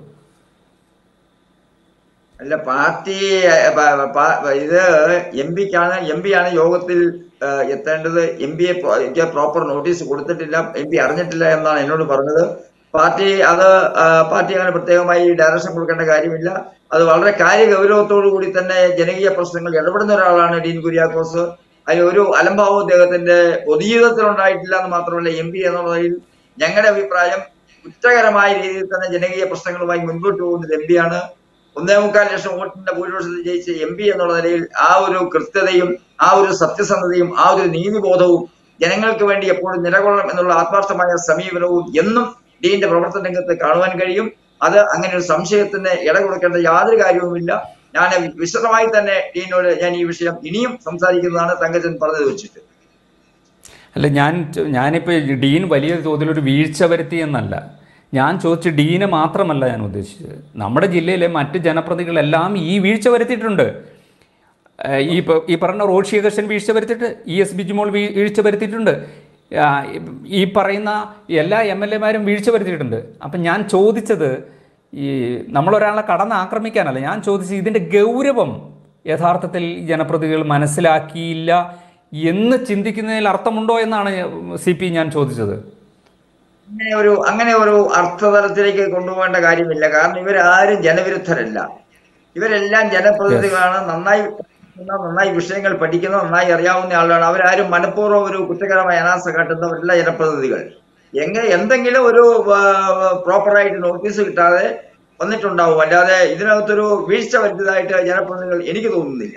അല്ല പാർട്ടി ഏഹ്, പ- പ- ഇത് എം പിക്കാണ് എം പി ആണ് യോഗത്തിൽ ഏഹ്, എത്തേണ്ടത് എം പിയെ പ്രോപ്പർ നോട്ടീസ് കൊടുത്തിട്ടില്ല എം പി അറിഞ്ഞിട്ടില്ല എന്നാണ് എന്നോട് പറഞ്ഞത് പാർട്ടി അത് ആ, പാർട്ടി അങ്ങനെ പ്രത്യേകമായി ഡയറക്ഷൻ കൊടുക്കേണ്ട കാര്യമില്ല അത് വളരെ കാര്യ ഗൗരവത്തോടു കൂടി തന്നെ ജനകീയ പ്രശ്നങ്ങൾ ഇടപെടുന്ന ഒരാളാണ് ഡീൻ കുര്യാക്കോസ് അതിൽ ഒരു അലംഭാവം അദ്ദേഹത്തിന്റെ പൊതുജീവിതത്തിൽ ഉണ്ടായിട്ടില്ല എന്ന് മാത്രമല്ല എം പി എന്നുള്ളതിൽ ഞങ്ങളുടെ അഭിപ്രായം കുറ്റകരമായ രീതിയിൽ തന്നെ ജനകീയ പ്രശ്നങ്ങളുമായി മുൻപോട്ട് പോകുന്ന എം പിയാണ് ഒന്നേ മുക്കാൽ ലക്ഷം വോട്ടിന്റെ ഭൂരിപക്ഷത്തിൽ ജയിച്ച എം പി എന്നുള്ള നിലയിൽ ആ ഒരു കൃത്യതയും ആ ഒരു സത്യസന്ധതയും ആ ഒരു നീതിബോധവും ജനങ്ങൾക്ക് വേണ്ടി എപ്പോഴും നിലകൊള്ളണം എന്നുള്ള ആത്മാർത്ഥമായ സമീപനവും എന്നും ഡീന്റെ പ്രവർത്തന രംഗത്ത് കാണുവാൻ കഴിയും അത് അങ്ങനെ ഒരു സംശയത്തിന് ഇട കൊടുക്കേണ്ട യാതൊരു കാര്യവുമില്ല ഞാൻ വിശദമായി തന്നെ ഡീനോട് ഞാൻ ഈ വിഷയം ഇനിയും സംസാരിക്കുന്നതാണ് തങ്കച്ചൻ പറഞ്ഞത് വെച്ചിട്ട് അല്ല ഞാൻ ചോ- ഞാനിപ്പോൾ ഡീൻ വലിയ തോതിലൊരു വീഴ്ച വരുത്തി എന്നല്ല ഞാൻ ചോദിച്ച ഡീനെ മാത്രമല്ല ഞാൻ ഉദ്ദേശിച്ചത് നമ്മുടെ ജില്ലയിലെ മറ്റ് ജനപ്രതിനിധികളെല്ലാം ഈ വീഴ്ച വരുത്തിയിട്ടുണ്ട് ഏഹ് ഈ പ- ഈ പറഞ്ഞ റോഡ് ശേഖർഷൻ വീഴ്ച വരുത്തിയിട്ട് ഇ എസ് ബിജിമോൾ വീ- വീഴ്ച വരുത്തിയിട്ടുണ്ട് ആ, ഈ പറയുന്ന എല്ലാ എം എൽ എമാരും വീഴ്ച വരുത്തിയിട്ടുണ്ട് അപ്പം ഞാൻ ചോദിച്ചത് ഈ നമ്മളൊരാളെ കടന്ന് ആക്രമിക്കാനല്ല ഞാൻ ചോദിച്ചത് ഇതിൻ്റെ ഗൗരവം യഥാർത്ഥത്തിൽ ജനപ്രതിനിധികൾ മനസ്സിലാക്കിയില്ല എന്ന് ചിന്തിക്കുന്നതിൽ അർത്ഥമുണ്ടോ എന്നാണ് സി പി ഞാൻ ചോദിച്ചത് അങ്ങനെ ഒരു അങ്ങനെ ഒരു അർത്ഥതലത്തിലേക്ക് കൊണ്ടുപോകേണ്ട കാര്യമില്ല കാരണം ഇവരാരും ജനവിരുദ്ധരല്ല ഇവരെല്ലാം ജനപ്രതിനിധികളാണ് നന്നായി പഠിക്കുന്ന, നന്നായി വിഷയങ്ങൾ പഠിക്കുന്ന നന്നായി അറിയാവുന്ന ആളാണ് അവരാരും മനഃപൂർവ്വം ഒരു കുറ്റകരമായ അനാസ കാട്ടുന്നവരല്ല ജനപ്രതിനിധികൾ എങ്ങനെ എന്തെങ്കിലും ഒരു പ്രോപ്പറായിട്ട് നോട്ടീസ് കിട്ടാതെ വന്നിട്ടുണ്ടാവും അല്ലാതെ ഇതിനകത്തൊരു വീഴ്ച വരുന്നതായിട്ട് ജനപ്രതിനിധികൾ എനിക്ക് തോന്നുന്നില്ല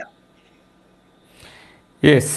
യെസ്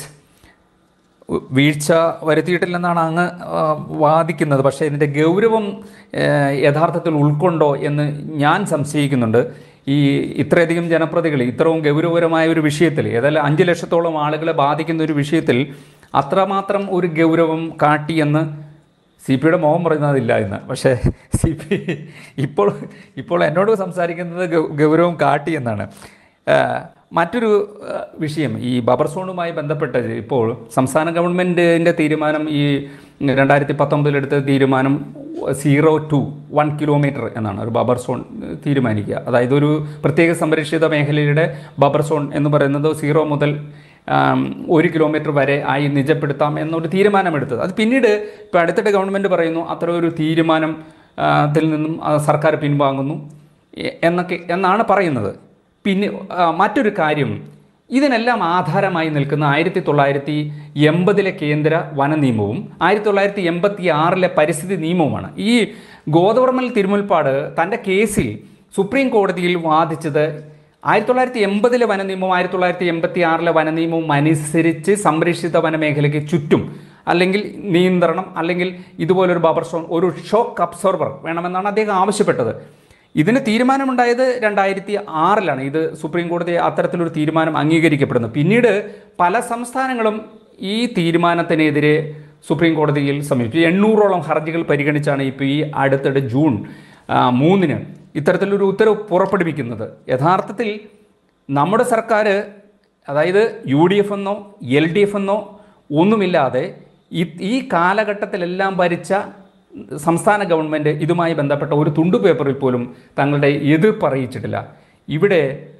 വീഴ്ച വരുത്തിയിട്ടില്ലെന്നാണ് അങ്ങ് ആ, വാദിക്കുന്നത് പക്ഷേ ഇതിൻ്റെ ഗൗരവം ഏ, യഥാർത്ഥത്തിൽ ഉൾക്കൊണ്ടോ എന്ന് ഞാൻ സംശയിക്കുന്നുണ്ട് ഈ ഇത്രയധികം ജനപ്രതികൾ ഇത്രയും ഗൗരവപരമായ ഒരു വിഷയത്തിൽ ഏതായാലും അഞ്ച് ലക്ഷത്തോളം ആളുകളെ ബാധിക്കുന്ന ഒരു വിഷയത്തിൽ അത്രമാത്രം ഒരു ഗൗരവം കാട്ടിയെന്ന് സി പിയുടെ മോഹം പറയുന്നതില്ല എന്ന് പക്ഷേ സി പി ഇപ്പോൾ ഇപ്പോൾ എന്നോട് സംസാരിക്കുന്നത് ഗൗ- ഗൗരവം കാട്ടി എന്നാണ് ആ, മറ്റൊരു ആ, വിഷയം ഈ ബബർ സോണുമായി ബന്ധപ്പെട്ട് ഇപ്പോൾ സംസ്ഥാന ഗവൺമെൻറ്റിൻ്റെ തീരുമാനം ഈ രണ്ടായിരത്തി പത്തൊമ്പതിലെടുത്ത തീരുമാനം സീറോ ടു വൺ കിലോമീറ്റർ എന്നാണ് ഒരു ബബർ സോൺ തീരുമാനിക്കുക അതായത് ഒരു പ്രത്യേക സംരക്ഷിത മേഖലയുടെ ബബർ സോൺ എന്ന് പറയുന്നത് സീറോ മുതൽ ആം, ഒരു കിലോമീറ്റർ വരെ ആയി നിജപ്പെടുത്താം എന്നൊരു തീരുമാനമെടുത്തത് അത് പിന്നീട് ഇപ്പോൾ അടുത്തിടെ ഗവൺമെൻറ് പറയുന്നു അത്ര ഒരു തീരുമാനം ആ, ത്തിൽ നിന്നും ആ, സർക്കാർ പിൻവാങ്ങുന്നു എ- എന്നൊക്കെ എന്നാണ് പറയുന്നത് പിന്നെ ആ, മറ്റൊരു കാര്യം ഇതിനെല്ലാം ആധാരമായി നിൽക്കുന്ന ആയിരത്തി തൊള്ളായിരത്തി എൺപതിലെ കേന്ദ്ര വന നിയമവും ആയിരത്തി തൊള്ളായിരത്തി എൺപത്തി ആറിലെ പരിസ്ഥിതി നിയമവുമാണ് ഈ ഗോദവർമ്മൽ തിരുമുൽപ്പാട് തൻ്റെ കേസിൽ സുപ്രീം കോടതിയിൽ വാദിച്ചത് ആയിരത്തി തൊള്ളായിരത്തി എൺപതിലെ വന നിയമവും ആയിരത്തി തൊള്ളായിരത്തി എൺപത്തി ആറിലെ വന നിയമവും അനുസരിച്ച് സംരക്ഷിത വനമേഖലയ്ക്ക് ചുറ്റും അല്ലെങ്കിൽ നിയന്ത്രണം അല്ലെങ്കിൽ ഇതുപോലൊരു ബബർ സ്റ്റോൺ ഒരു ഷോക്ക് അബ്സോർബർ വേണമെന്നാണ് അദ്ദേഹം ആവശ്യപ്പെട്ടത് ഇതിന് തീരുമാനമുണ്ടായത് രണ്ടായിരത്തി ആറിലാണ് ഇത് സുപ്രീം കോടതി അത്തരത്തിലൊരു തീരുമാനം അംഗീകരിക്കപ്പെടുന്നു പിന്നീട് പല സംസ്ഥാനങ്ങളും ഈ തീരുമാനത്തിനെതിരെ സുപ്രീം കോടതിയിൽ സമീപിച്ചു എണ്ണൂറോളം ഹർജികൾ പരിഗണിച്ചാണ് ഇപ്പോൾ ഈ അടുത്തിടെ ജൂൺ ആ, മൂന്നിന് ഇത്തരത്തിലൊരു ഉത്തരവ് പുറപ്പെടുവിക്കുന്നത് യഥാർത്ഥത്തിൽ നമ്മുടെ സർക്കാർ അതായത് യു ഡി എഫ് എന്നോ എൽ ഡി എഫ് എന്നോ ഒന്നുമില്ലാതെ ഈ ഈ കാലഘട്ടത്തിലെല്ലാം ഭരിച്ച സംസ്ഥാന ഗവൺമെൻറ് ഇതുമായി ബന്ധപ്പെട്ട ഒരു തുണ്ടു പേപ്പറിൽ പോലും തങ്ങളുടെ എതിർപ്പ് അറിയിച്ചിട്ടില്ല ഇവിടെ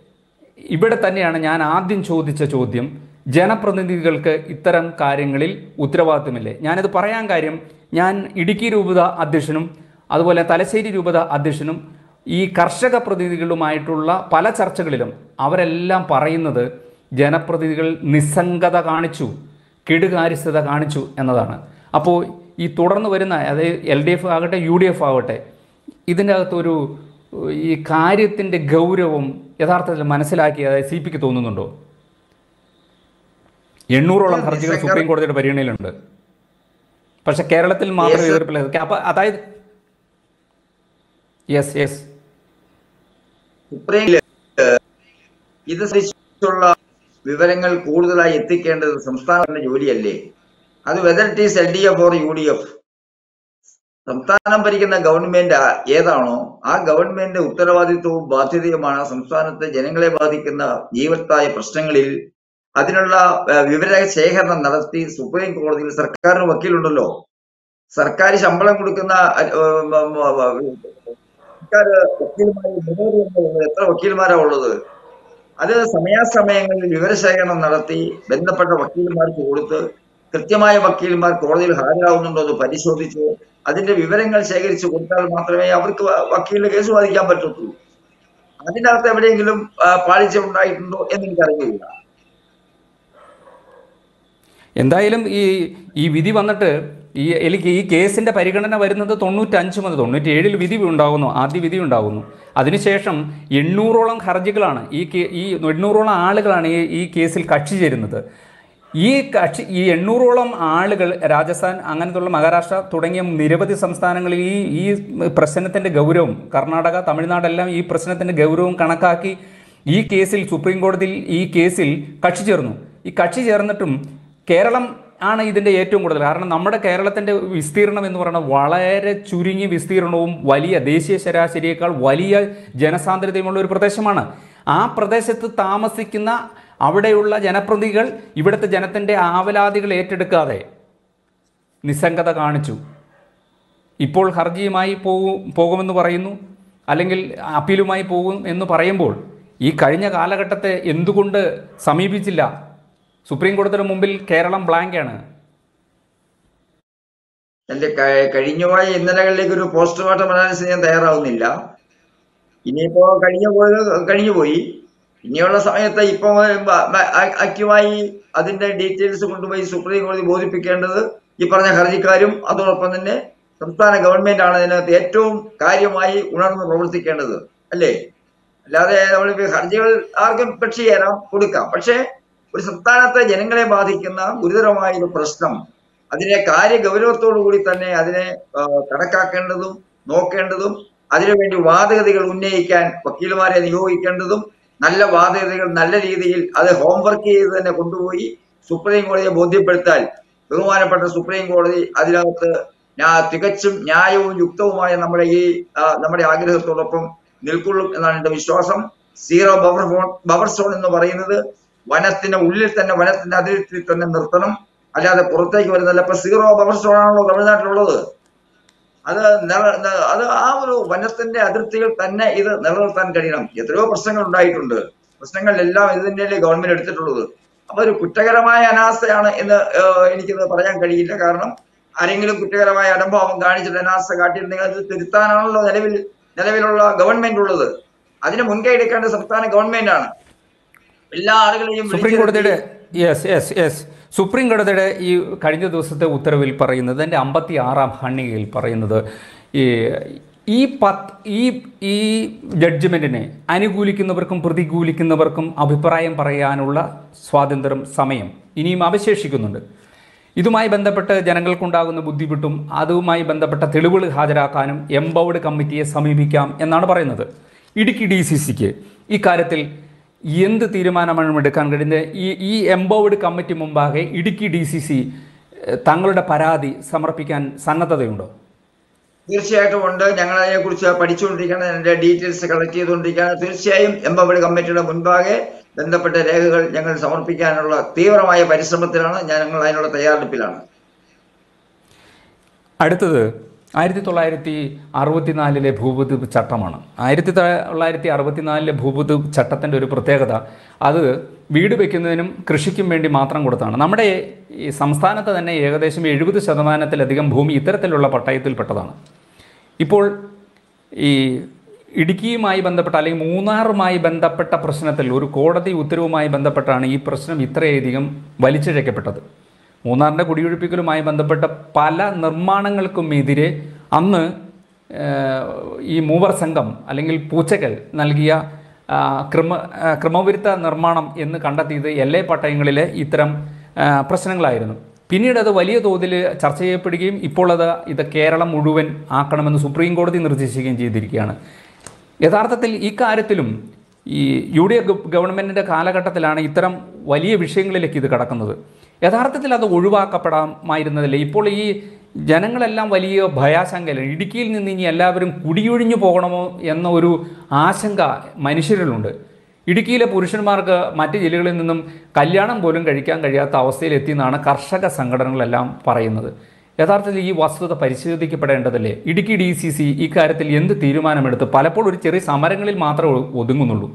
ഇവിടെ തന്നെയാണ് ഞാൻ ആദ്യം ചോദിച്ച ചോദ്യം ജനപ്രതിനിധികൾക്ക് ഇത്തരം കാര്യങ്ങളിൽ ഉത്തരവാദിത്തമില്ലേ ഞാനിത് പറയാൻ കാര്യം ഞാൻ ഇടുക്കി രൂപത അധ്യക്ഷനും അതുപോലെ തലശ്ശേരി രൂപത അധ്യക്ഷനും ഈ കർഷക പ്രതിനിധികളുമായിട്ടുള്ള പല ചർച്ചകളിലും അവരെല്ലാം പറയുന്നത് ജനപ്രതിനിധികൾ നിസ്സംഗത കാണിച്ചു കെടുകാര്യസ്ഥത കാണിച്ചു എന്നതാണ് അപ്പോൾ ഈ തുടർന്ന് വരുന്ന അതായത് എൽ ഡി എഫ് ആകട്ടെ യു ഡി എഫ് ആകട്ടെ ഇതിൻ്റെ അകത്തൊരു ഈ കാര്യത്തിൻ്റെ ഗൗരവം യഥാർത്ഥത്തിൽ മനസ്സിലാക്കി അതായത് സി പിക്ക് തോന്നുന്നുണ്ടോ എണ്ണൂറോളം ഹർജികൾ സുപ്രീം കോടതിയുടെ പരിഗണനയിലുണ്ട് പക്ഷെ കേരളത്തിൽ മാത്രം Yes, sir. എതിർപ്പില്ല അപ്പൊ അതായത് യെസ് യെസ് സുപ്രീം ഏഹ്, ഇത് സംബന്ധിച്ചുള്ള വിവരങ്ങൾ കൂടുതലായി എത്തിക്കേണ്ടത് സംസ്ഥാനത്തിന്റെ ജോലിയല്ലേ അത് whether it is L D F or U D F സംസ്ഥാനം ഭരിക്കുന്ന ഗവൺമെന്റ് ആ- ഏതാണോ ആ ഗവൺമെന്റ് ഉത്തരവാദിത്വവും ബാധ്യതയുമാണ് സംസ്ഥാനത്തെ ജനങ്ങളെ ബാധിക്കുന്ന ജീവത്തായ പ്രശ്നങ്ങളിൽ അതിനുള്ള ഏഹ്, വിവര ശേഖരണം നടത്തി സുപ്രീം കോടതിയിൽ സർക്കാരിന് വക്കീലുണ്ടല്ലോ സർക്കാർ ശമ്പളം കൊടുക്കുന്ന അഹ്, ഉം, ഉം, ഉം, സർക്കാർ വക്കീൽമാർ മുന്നൂറ് എന്നുള്ളത് എത്ര വക്കീൽമാരാ ഉള്ളത് അത് സമയാസമയങ്ങളിൽ വിവരശേഖരണം നടത്തി ബന്ധപ്പെട്ട വക്കീൽമാർക്ക് കൊടുത്ത് കൃത്യമായ വക്കീൽമാർ കോടതിയിൽ ഹാജരാകുന്നുണ്ടോ എന്ന് പരിശോധിച്ച് അതിന്റെ വിവരങ്ങൾ ശേഖരിച്ച് കൊടുത്താൽ മാത്രമേ അവർക്ക് വ- വക്കീലിന് കേസ് വാദിക്കാൻ പറ്റത്തുള്ളൂ അതിനകത്ത് എവിടെയെങ്കിലും ആ, പാളിച്ച ഉണ്ടായിട്ടുണ്ടോ എന്ന് എനിക്കറിയില്ല എന്തായാലും ഈ ഈ വിധി വന്നിട്ട് ഈ എനിക്ക് ഈ കേസിന്റെ പരിഗണന വരുന്നത് തൊണ്ണൂറ്റഞ്ച് മുതൽ തൊണ്ണൂറ്റി ഏഴിൽ വിധി ഉണ്ടാകുന്നു ആദ്യ വിധി ഉണ്ടാകുന്നു അതിനുശേഷം എണ്ണൂറോളം ഹർജികളാണ് ഈ കേ- ഈ എണ്ണൂറോളം ആളുകളാണ് ഈ ഈ കേസിൽ കക്ഷി ചേരുന്നത് ഈ കക്ഷി ഈ എണ്ണൂറോളം ആളുകൾ രാജസ്ഥാൻ അങ്ങനത്തുള്ള മഹാരാഷ്ട്ര തുടങ്ങിയ നിരവധി സംസ്ഥാനങ്ങളിൽ ഈ ഈ പ്രശ്നത്തിൻ്റെ ഗൗരവം കർണാടക തമിഴ്നാടെല്ലാം ഈ പ്രശ്നത്തിൻ്റെ ഗൗരവം കണക്കാക്കി ഈ കേസിൽ സുപ്രീം കോടതിയിൽ ഈ കേസിൽ കക്ഷി ചേർന്നു ഈ കക്ഷി ചേർന്നിട്ടും കേരളം ആണ് ഇതിൻ്റെ ഏറ്റവും കൂടുതൽ കാരണം നമ്മുടെ കേരളത്തിൻ്റെ വിസ്തീർണം എന്ന് പറയുന്നത് വളരെ ചുരുങ്ങിയ വിസ്തീർണവും വലിയ ദേശീയ ശരാശരിയേക്കാൾ വലിയ ജനസാന്ദ്രതയുമുള്ള ഒരു പ്രദേശമാണ് ആ പ്രദേശത്ത് താമസിക്കുന്ന അവിടെയുള്ള ജനപ്രതിനിധികൾ ഇവിടുത്തെ ജനത്തിൻ്റെ ആവലാതികൾ ഏറ്റെടുക്കാതെ നിസ്സംഗത കാണിച്ചു ഇപ്പോൾ ഹർജിയുമായി പോകും പോകുമെന്ന് പറയുന്നു അല്ലെങ്കിൽ അപ്പീലുമായി പോകും എന്ന് പറയുമ്പോൾ ഈ കഴിഞ്ഞ കാലഘട്ടത്തെ എന്തുകൊണ്ട് സമീപിച്ചില്ല സുപ്രീം കോടതിയുടെ മുമ്പിൽ കേരളം ബ്ലാങ്ക് ആണ് എന്റെ ക- കഴിഞ്ഞുപോയ ഇന്നലകളിലേക്ക് ഒരു പോസ്റ്റ്മോർട്ടം അനാലിസിസ് ഞാൻ തയ്യാറാവുന്നില്ല ഇനിയിപ്പോ കഴിഞ്ഞു പോയത് കഴിഞ്ഞു പോയി ഇനിയുള്ള സമയത്ത് ഇപ്പൊ ആക്റ്റീവായി അതിന്റെ ഡീറ്റെയിൽസ് കൊണ്ടുപോയി സുപ്രീം കോടതി ബോധിപ്പിക്കേണ്ടത് ഈ പറഞ്ഞ ഹർജിക്കാരും അതോടൊപ്പം തന്നെ സംസ്ഥാന ഗവൺമെന്റ് ആണ് ഇതിനകത്ത് ഏറ്റവും കാര്യമായി ഉണർന്ന് പ്രവർത്തിക്കേണ്ടത് അല്ലേ അല്ലാതെ നമ്മൾ ഹർജികൾ ആർക്കും കക്ഷി ചേരാം കൊടുക്കാം പക്ഷേ ഒരു സംസ്ഥാനത്തെ ജനങ്ങളെ ബാധിക്കുന്ന ഗുരുതരമായ ഒരു പ്രശ്നം അതിനെ കാര്യ ഗൗരവത്തോടു കൂടി തന്നെ അതിനെ ആ, കണക്കാക്കേണ്ടതും നോക്കേണ്ടതും അതിനുവേണ്ടി വാദഗതികൾ ഉന്നയിക്കാൻ വക്കീലുമാരെ നിയോഗിക്കേണ്ടതും നല്ല വാദഗതികൾ നല്ല രീതിയിൽ അത് ഹോംവർക്ക് ചെയ്ത് തന്നെ കൊണ്ടുപോയി സുപ്രീം കോടതിയെ ബോധ്യപ്പെടുത്താൻ ബഹുമാനപ്പെട്ട സുപ്രീം കോടതി അതിനകത്ത് ഞാ- തികച്ചും ന്യായവും യുക്തവുമായ നമ്മുടെ ഈ ആ, നമ്മുടെ ആഗ്രഹത്തോടൊപ്പം നിൽക്കൊള്ളും എന്നാണ് എന്റെ വിശ്വാസം zero buffer zone buffer zone എന്ന് പറയുന്നത് വനത്തിന്റെ ഉള്ളിൽ തന്നെ വനത്തിന്റെ അതിർത്തിയിൽ തന്നെ നിർത്തണം അല്ലാതെ പുറത്തേക്ക് വരുന്നില്ല ഇപ്പൊ സീറോ ബഫർ സോൺ ആണല്ലോ തമിഴ്നാട്ടിലുള്ളത് അത് നില- ന- അത് ആ ഒരു വനത്തിന്റെ അതിർത്തികൾ തന്നെ ഇത് നിലനിർത്താൻ കഴിയണം എത്രയോ പ്രശ്നങ്ങൾ ഉണ്ടായിട്ടുണ്ട് പ്രശ്നങ്ങളിലെല്ലാം ഇത് തന്നെയല്ലേ ഗവൺമെന്റ് എടുത്തിട്ടുള്ളത് അപ്പൊ ഒരു കുറ്റകരമായ അനാസ്ഥയാണ് എന്ന് ഏഹ്, എനിക്കിത് പറയാൻ കഴിയില്ല കാരണം ആരെങ്കിലും കുറ്റകരമായ അനുഭവം കാണിച്ചിട്ട് അനാസ്ഥ കാട്ടിയിട്ടുണ്ടെങ്കിൽ അത് തിരുത്താനാണല്ലോ നിലവിൽ നിലവിലുള്ള ഗവൺമെന്റ് ഉള്ളത് അതിന് മുൻകൈ എടുക്കേണ്ട സംസ്ഥാന ഗവൺമെന്റ് ആണ് എല്ലാ ആളുകളെയും സുപ്രീം വിളിച്ചു കോടതിയുടെ വരുത്തി യെസ് യെസ് യെസ് സുപ്രീം കോടതിയുടെ ഈ കഴിഞ്ഞ ദിവസത്തെ ഉത്തരവിൽ പറയുന്നത് എൻ്റെ അമ്പത്തി ആറാം ഖണ്ഡികയിൽ പറയുന്നത് ഈ ഈ പത്ത് ഈ ഈ ജഡ്ജ്മെൻറ്റിനെ അനുകൂലിക്കുന്നവർക്കും പ്രതികൂലിക്കുന്നവർക്കും അഭിപ്രായം പറയാനുള്ള സ്വാതന്ത്ര്യം സമയം ഇനിയും അവശേഷിക്കുന്നുണ്ട് ഇതുമായി ബന്ധപ്പെട്ട് ജനങ്ങൾക്കുണ്ടാകുന്ന ബുദ്ധിമുട്ടും അതുമായി ബന്ധപ്പെട്ട തെളിവുകൾ ഹാജരാക്കാനും എംപവേർഡ് കമ്മിറ്റിയെ സമീപിക്കാം എന്നാണ് പറയുന്നത് ഇടുക്കി ഡി സി സിക്ക് ഇക്കാര്യത്തിൽ എന്ത് തീരുമാനമാണ് എടുക്കാൻ കഴിയുന്നത് ഈ ഈ എംപവേർഡ് കമ്മിറ്റി മുമ്പാകെ ഇടുക്കി ഡി സി സി തങ്ങളുടെ പരാതി സമർപ്പിക്കാൻ സന്നദ്ധതയുണ്ടോ തീർച്ചയായിട്ടും ഉണ്ട് ഞങ്ങൾ അതിനെ കുറിച്ച് പഠിച്ചുകൊണ്ടിരിക്കുകയാണ് അതിന്റെ ഡീറ്റെയിൽസ് കളക്ട് ചെയ്തുകൊണ്ടിരിക്കുകയാണ് തീർച്ചയായും എംപവേർഡ് കമ്മിറ്റിയുടെ മുൻപാകെ ബന്ധപ്പെട്ട രേഖകൾ ഞങ്ങൾ സമർപ്പിക്കാനുള്ള തീവ്രമായ പരിശ്രമത്തിലാണ് ഞങ്ങൾ അതിനുള്ള തയ്യാറെടുപ്പിലാണ് അടുത്തത് ആയിരത്തി തൊള്ളായിരത്തി അറുപത്തിനാലിലെ ഭൂപതിപ്പ് ചട്ടമാണ് ആയിരത്തി തൊള്ളായിരത്തി അറുപത്തിനാലിലെ ഭൂപതിപ്പ് ചട്ടത്തിൻ്റെ ഒരു പ്രത്യേകത അത് വീട് വയ്ക്കുന്നതിനും കൃഷിക്കും വേണ്ടി മാത്രം കൊടുത്താണ് നമ്മുടെ ഈ സംസ്ഥാനത്ത് തന്നെ ഏകദേശം എഴുപത് ശതമാനത്തിലധികം ഭൂമി ഇത്തരത്തിലുള്ള പട്ടയത്തിൽപ്പെട്ടതാണ് ഇപ്പോൾ ഈ ഇടുക്കിയുമായി ബന്ധപ്പെട്ട അല്ലെങ്കിൽ മൂന്നാറുമായി ബന്ധപ്പെട്ട പ്രശ്നത്തിൽ ഒരു കോടതി ഉത്തരവുമായി ബന്ധപ്പെട്ടാണ് ഈ പ്രശ്നം ഇത്രയധികം വലിച്ചിഴക്കപ്പെട്ടത് മൂന്നാറിൻ്റെ കുടിയൊഴിപ്പിക്കലുമായി ബന്ധപ്പെട്ട പല നിർമ്മാണങ്ങൾക്കും എതിരെ അന്ന് ഏഹ്, ഈ മൂവർ സംഘം അല്ലെങ്കിൽ പൂച്ചക്കൽ നൽകിയ ആ, ക്രമ ആ, ക്രമവിരുദ്ധ നിർമ്മാണം എന്ന് കണ്ടെത്തിയത് എൽ എ പട്ടയങ്ങളിലെ ഇത്തരം ആ, പ്രശ്നങ്ങളായിരുന്നു പിന്നീട് അത് വലിയ തോതിൽ ചർച്ച ചെയ്യപ്പെടുകയും ഇപ്പോൾ അത് ഇത് കേരളം മുഴുവൻ ആക്കണമെന്ന് സുപ്രീം കോടതി നിർദ്ദേശിക്കുകയും ചെയ്തിരിക്കുകയാണ് യഥാർത്ഥത്തിൽ ഇക്കാര്യത്തിലും ഈ യു ഡി എഫ് ഗവൺമെൻറ്റിൻ്റെ കാലഘട്ടത്തിലാണ് ഇത്തരം വലിയ വിഷയങ്ങളിലേക്ക് ഇത് കടക്കുന്നത് യഥാർത്ഥത്തിൽ അത് ഒഴിവാക്കപ്പെടാമായിരുന്നതല്ലേ ഇപ്പോൾ ഈ ജനങ്ങളെല്ലാം വലിയ ഭയാശങ്കയിലാണ് ഇടുക്കിയിൽ നിന്ന് ഇനി എല്ലാവരും കുടിയൊഴിഞ്ഞു പോകണമോ എന്ന ഒരു ആശങ്ക മനുഷ്യരിലുണ്ട് ഇടുക്കിയിലെ പുരുഷന്മാർക്ക് മറ്റ് ജില്ലകളിൽ നിന്നും കല്യാണം പോലും കഴിക്കാൻ കഴിയാത്ത അവസ്ഥയിലെത്തിയെന്നാണ് കർഷക സംഘടനകളെല്ലാം പറയുന്നത് യഥാർത്ഥത്തിൽ ഈ വസ്തുത പരിശോധിക്കപ്പെടേണ്ടതല്ലേ ഇടുക്കി ഡി സി സി ഇക്കാര്യത്തിൽ എന്ത് തീരുമാനമെടുത്ത് പലപ്പോഴും ഒരു ചെറിയ സമരങ്ങളിൽ മാത്രമേ ഒ- ഒതുങ്ങുന്നുള്ളൂ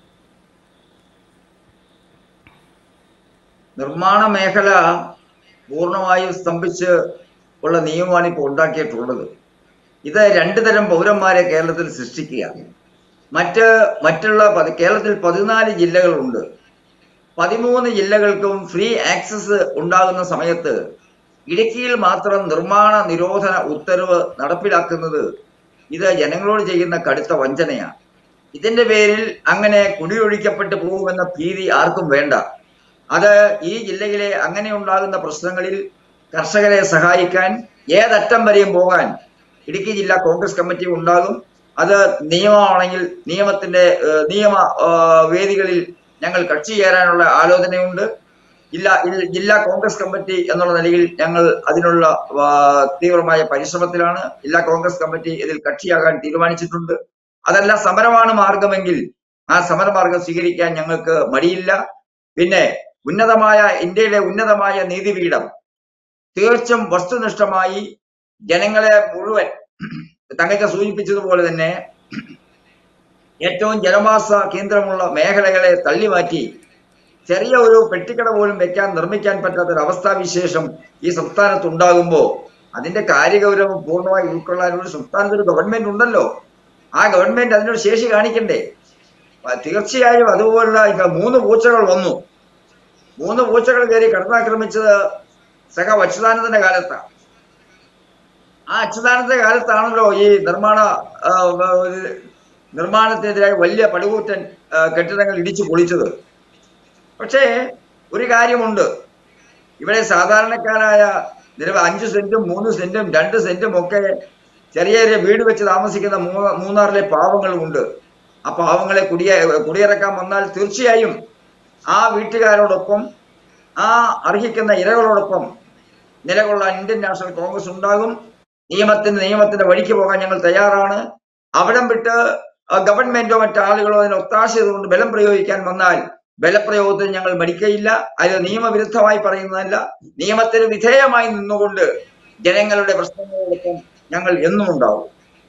നിർമ്മാണ മേഖല പൂർണ്ണമായും സ്തംഭിച്ച് ഉള്ള നിയമമാണ് ഇപ്പോൾ ഉണ്ടാക്കിയിട്ടുള്ളത് ഇത് രണ്ടു തരം പൗരന്മാരെ കേരളത്തിൽ സൃഷ്ടിക്കുക മറ്റ് മറ്റുള്ള പതി- കേരളത്തിൽ പതിനാല് ജില്ലകളുണ്ട് പതിമൂന്ന് ജില്ലകൾക്കും ഫ്രീ ആക്സസ് ഉണ്ടാകുന്ന സമയത്ത് ഇടുക്കിയിൽ മാത്രം നിർമ്മാണ നിരോധന ഉത്തരവ് നടപ്പിലാക്കുന്നത് ഇത് ജനങ്ങളോട് ചെയ്യുന്ന കടുത്ത വഞ്ചനയാണ് ഇതിന്റെ പേരിൽ അങ്ങനെ കുടിയൊഴിക്കപ്പെട്ടു പോകുമെന്ന ഭീതി ആർക്കും വേണ്ട അത് ഈ ജില്ലയിലെ അങ്ങനെ ഉണ്ടാകുന്ന പ്രശ്നങ്ങളിൽ കർഷകരെ സഹായിക്കാൻ ഏതറ്റം വരെയും പോകാൻ ഇടുക്കി ജില്ലാ കോൺഗ്രസ് കമ്മിറ്റി ഉണ്ടാകും അത് നിയമമാണെങ്കിൽ നിയമത്തിന്റെ ഏഹ്, നിയമ ഏഹ്, വേദികളിൽ ഞങ്ങൾ കക്ഷി ചേരാനുള്ള ആലോചനയുണ്ട് ജില്ലാ ഇൽ- ജില്ലാ കോൺഗ്രസ് കമ്മിറ്റി എന്നുള്ള നിലയിൽ ഞങ്ങൾ അതിനുള്ള ആ, തീവ്രമായ പരിശ്രമത്തിലാണ് ജില്ലാ കോൺഗ്രസ് കമ്മിറ്റി ഇതിൽ കക്ഷിയാകാൻ തീരുമാനിച്ചിട്ടുണ്ട് അതല്ല സമരമാണ് മാർഗമെങ്കിൽ ആ സമരമാർഗം സ്വീകരിക്കാൻ ഞങ്ങൾക്ക് മടിയില്ല പിന്നെ ഉന്നതമായ ഇന്ത്യയിലെ ഉന്നതമായ നീതിപീഠം തീർച്ചും വസ്തുനിഷ്ഠമായി ജനങ്ങളെ മുഴുവൻ തങ്ങൾക്ക് സൂചിപ്പിച്ചതുപോലെ തന്നെ ഏറ്റവും ജനവാസ കേന്ദ്രമുള്ള മേഖലകളെ തള്ളിമാറ്റി ചെറിയ ഒരു പെട്ടിക്കട പോലും വെക്കാൻ നിർമ്മിക്കാൻ പറ്റാത്ത ഒരു അവസ്ഥാവിശേഷം ഈ സംസ്ഥാനത്ത് ഉണ്ടാകുമ്പോൾ അതിന്റെ കാര്യഗൗരവം പൂർണ്ണമായി ഉൾക്കൊള്ളാൻ ഒരു സംസ്ഥാനത്ത് ഒരു ഗവൺമെന്റ് ഉണ്ടല്ലോ ആ ഗവൺമെന്റ് അതിനൊരു ശേഷി കാണിക്കണ്ടേ അഹ് തീർച്ചയായും അതുപോലുള്ള ഇപ്പൊ മൂന്ന് പൂച്ചകൾ വന്നു മൂന്ന് പൂച്ചകൾ കയറി കടന്നാക്രമിച്ചത് സഖ അച്യുതാനന്ദന്റെ കാലത്താണ് ആ അച്യുതാനന്ദന്റെ കാലത്താണല്ലോ ഈ നിർമ്മാണ ആ, ഒരു നിർമ്മാണത്തിനെതിരായി വലിയ പടുകൂറ്റൻ ആ, കെട്ടിടങ്ങൾ ഇടിച്ചു പൊളിച്ചത് പക്ഷേ ഒരു കാര്യമുണ്ട് ഇവിടെ സാധാരണക്കാരായ നിലവ് അഞ്ച് സെന്റും മൂന്ന് സെന്റും രണ്ട് സെന്റും ഒക്കെ ചെറിയ ചെറിയ വീട് വെച്ച് താമസിക്കുന്ന മൂന്ന- മൂന്നാറിലെ പാവങ്ങളുമുണ്ട് ആ പാവങ്ങളെ കുടിയ കുടിയിറക്കാൻ വന്നാൽ തീർച്ചയായും ആ വീട്ടുകാരോടൊപ്പം ആ അർഹിക്കുന്ന ഇരകളോടൊപ്പം നിലകൊള്ളാൻ ഇന്ത്യൻ നാഷണൽ കോൺഗ്രസ് ഉണ്ടാകും നിയമത്തിന് നിയമത്തിന്റെ വഴിക്ക് പോകാൻ ഞങ്ങൾ തയ്യാറാണ് അവിടം വിട്ട് ആ, ഗവൺമെന്റോ മറ്റാളുകളോ അതിന് ഒത്താശ ചെയ്തുകൊണ്ട് ബലം പ്രയോഗിക്കാൻ വന്നാൽ ബലപ്രയോഗത്തിന് ഞങ്ങൾ മടിക്കയില്ല അത് നിയമവിരുദ്ധമായി പറയുന്നതല്ല നിയമത്തിന് വിധേയമായി നിന്നുകൊണ്ട് ജനങ്ങളുടെ പ്രശ്നങ്ങളോടൊപ്പം ഞങ്ങൾ എന്നും ഉണ്ടാവും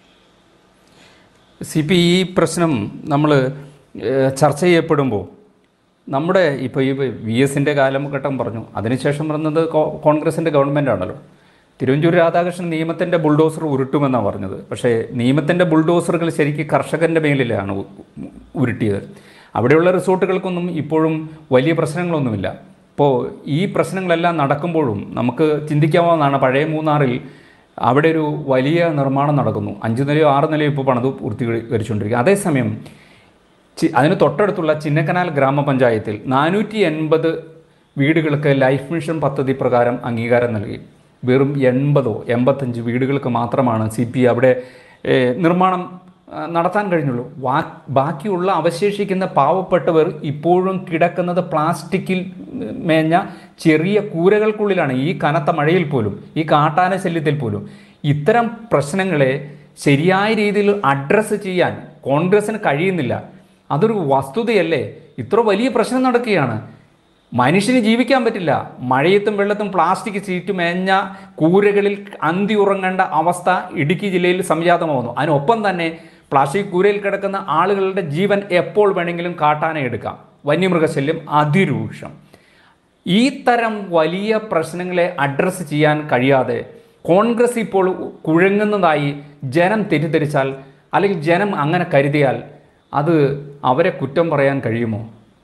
സി പി ഈ പ്രശ്നം നമ്മൾ ചർച്ച ചെയ്യപ്പെടുമ്പോൾ നമ്മുടെ ഇപ്പോൾ ഈ വി എസിൻ്റെ കാലഘട്ടം പറഞ്ഞു അതിനുശേഷം പറഞ്ഞത് കോ- കോൺഗ്രസിൻ്റെ ഗവൺമെൻറ് ആണല്ലോ തിരുവഞ്ചൂർ രാധാകൃഷ്ണൻ നിയമത്തിൻ്റെ ബുൾഡോസർ ഉരുട്ടുമെന്നാണ് പറഞ്ഞത് പക്ഷേ നിയമത്തിൻ്റെ ബുൾഡോസറുകൾ ശരിക്കും കർഷകൻ്റെ മേലിലാണ് ഉ- ഉരുട്ടിയത് അവിടെയുള്ള റിസോർട്ടുകൾക്കൊന്നും ഇപ്പോഴും വലിയ പ്രശ്നങ്ങളൊന്നുമില്ല ഇപ്പോൾ ഈ പ്രശ്നങ്ങളെല്ലാം നടക്കുമ്പോഴും നമുക്ക് ചിന്തിക്കാവുന്നതാണ് പഴയ മൂന്നാറിൽ അവിടെ ഒരു വലിയ നിർമ്മാണം നടക്കുന്നു അഞ്ച് നിലയോ ആറ് നിലയോ ഇപ്പോൾ പണിത് പൂർത്തീകരിച്ചുകൊണ്ടിരിക്കുക അതേസമയം ചി അതിന് തൊട്ടടുത്തുള്ള ചിന്നക്കനാൽ ഗ്രാമപഞ്ചായത്തിൽ നാനൂറ്റി എൺപത് വീടുകൾക്ക് ലൈഫ് മിഷൻ പദ്ധതി പ്രകാരം അംഗീകാരം നൽകി വെറും എൺപതോ എൺപത്തഞ്ച് വീടുകൾക്ക് മാത്രമാണ് സി പി അവിടെ ഏഹ്, നിർമ്മാണം ആ, നടത്താൻ കഴിഞ്ഞുള്ളൂ വാ ബാക്കിയുള്ള അവശേഷിക്കുന്ന പാവപ്പെട്ടവർ ഇപ്പോഴും കിടക്കുന്നത് പ്ലാസ്റ്റിക്കിൽ മേഞ്ഞ ചെറിയ കൂരകൾക്കുള്ളിലാണ് ഈ കനത്ത മഴയിൽ പോലും ഈ കാട്ടാന ശല്യത്തിൽ പോലും ഇത്തരം പ്രശ്നങ്ങളെ ശരിയായ രീതിയിൽ അഡ്രസ്സ് ചെയ്യാൻ കോൺഗ്രസ്സിന് കഴിയുന്നില്ല അതൊരു വസ്തുതയല്ലേ ഇത്ര വലിയ പ്രശ്നം നടക്കുകയാണ് മനുഷ്യന് ജീവിക്കാൻ പറ്റില്ല മഴയത്തും വെള്ളത്തും പ്ലാസ്റ്റിക് സീറ്റ് മേഞ്ഞ കൂരകളിൽ അന്തി ഉറങ്ങേണ്ട അവസ്ഥ ഇടുക്കി ജില്ലയിൽ സംജാതമാവുന്നു അതിനൊപ്പം തന്നെ പ്ലാസ്റ്റിക് കൂരയിൽ കിടക്കുന്ന ആളുകളുടെ ജീവൻ എപ്പോൾ വേണമെങ്കിലും കാട്ടാനെ എടുക്കാം വന്യമൃഗശല്യം അതിരൂക്ഷം ഈ തരം വലിയ പ്രശ്നങ്ങളെ അഡ്രസ്സ് ചെയ്യാൻ കഴിയാതെ കോൺഗ്രസ് ഇപ്പോൾ കുഴങ്ങുന്നതായി ജനം തെറ്റിദ്ധരിച്ചാൽ അല്ലെങ്കിൽ ജനം അങ്ങനെ കരുതിയാൽ അത് അവരെ കുറ്റം പറയാൻ കഴിയുമോ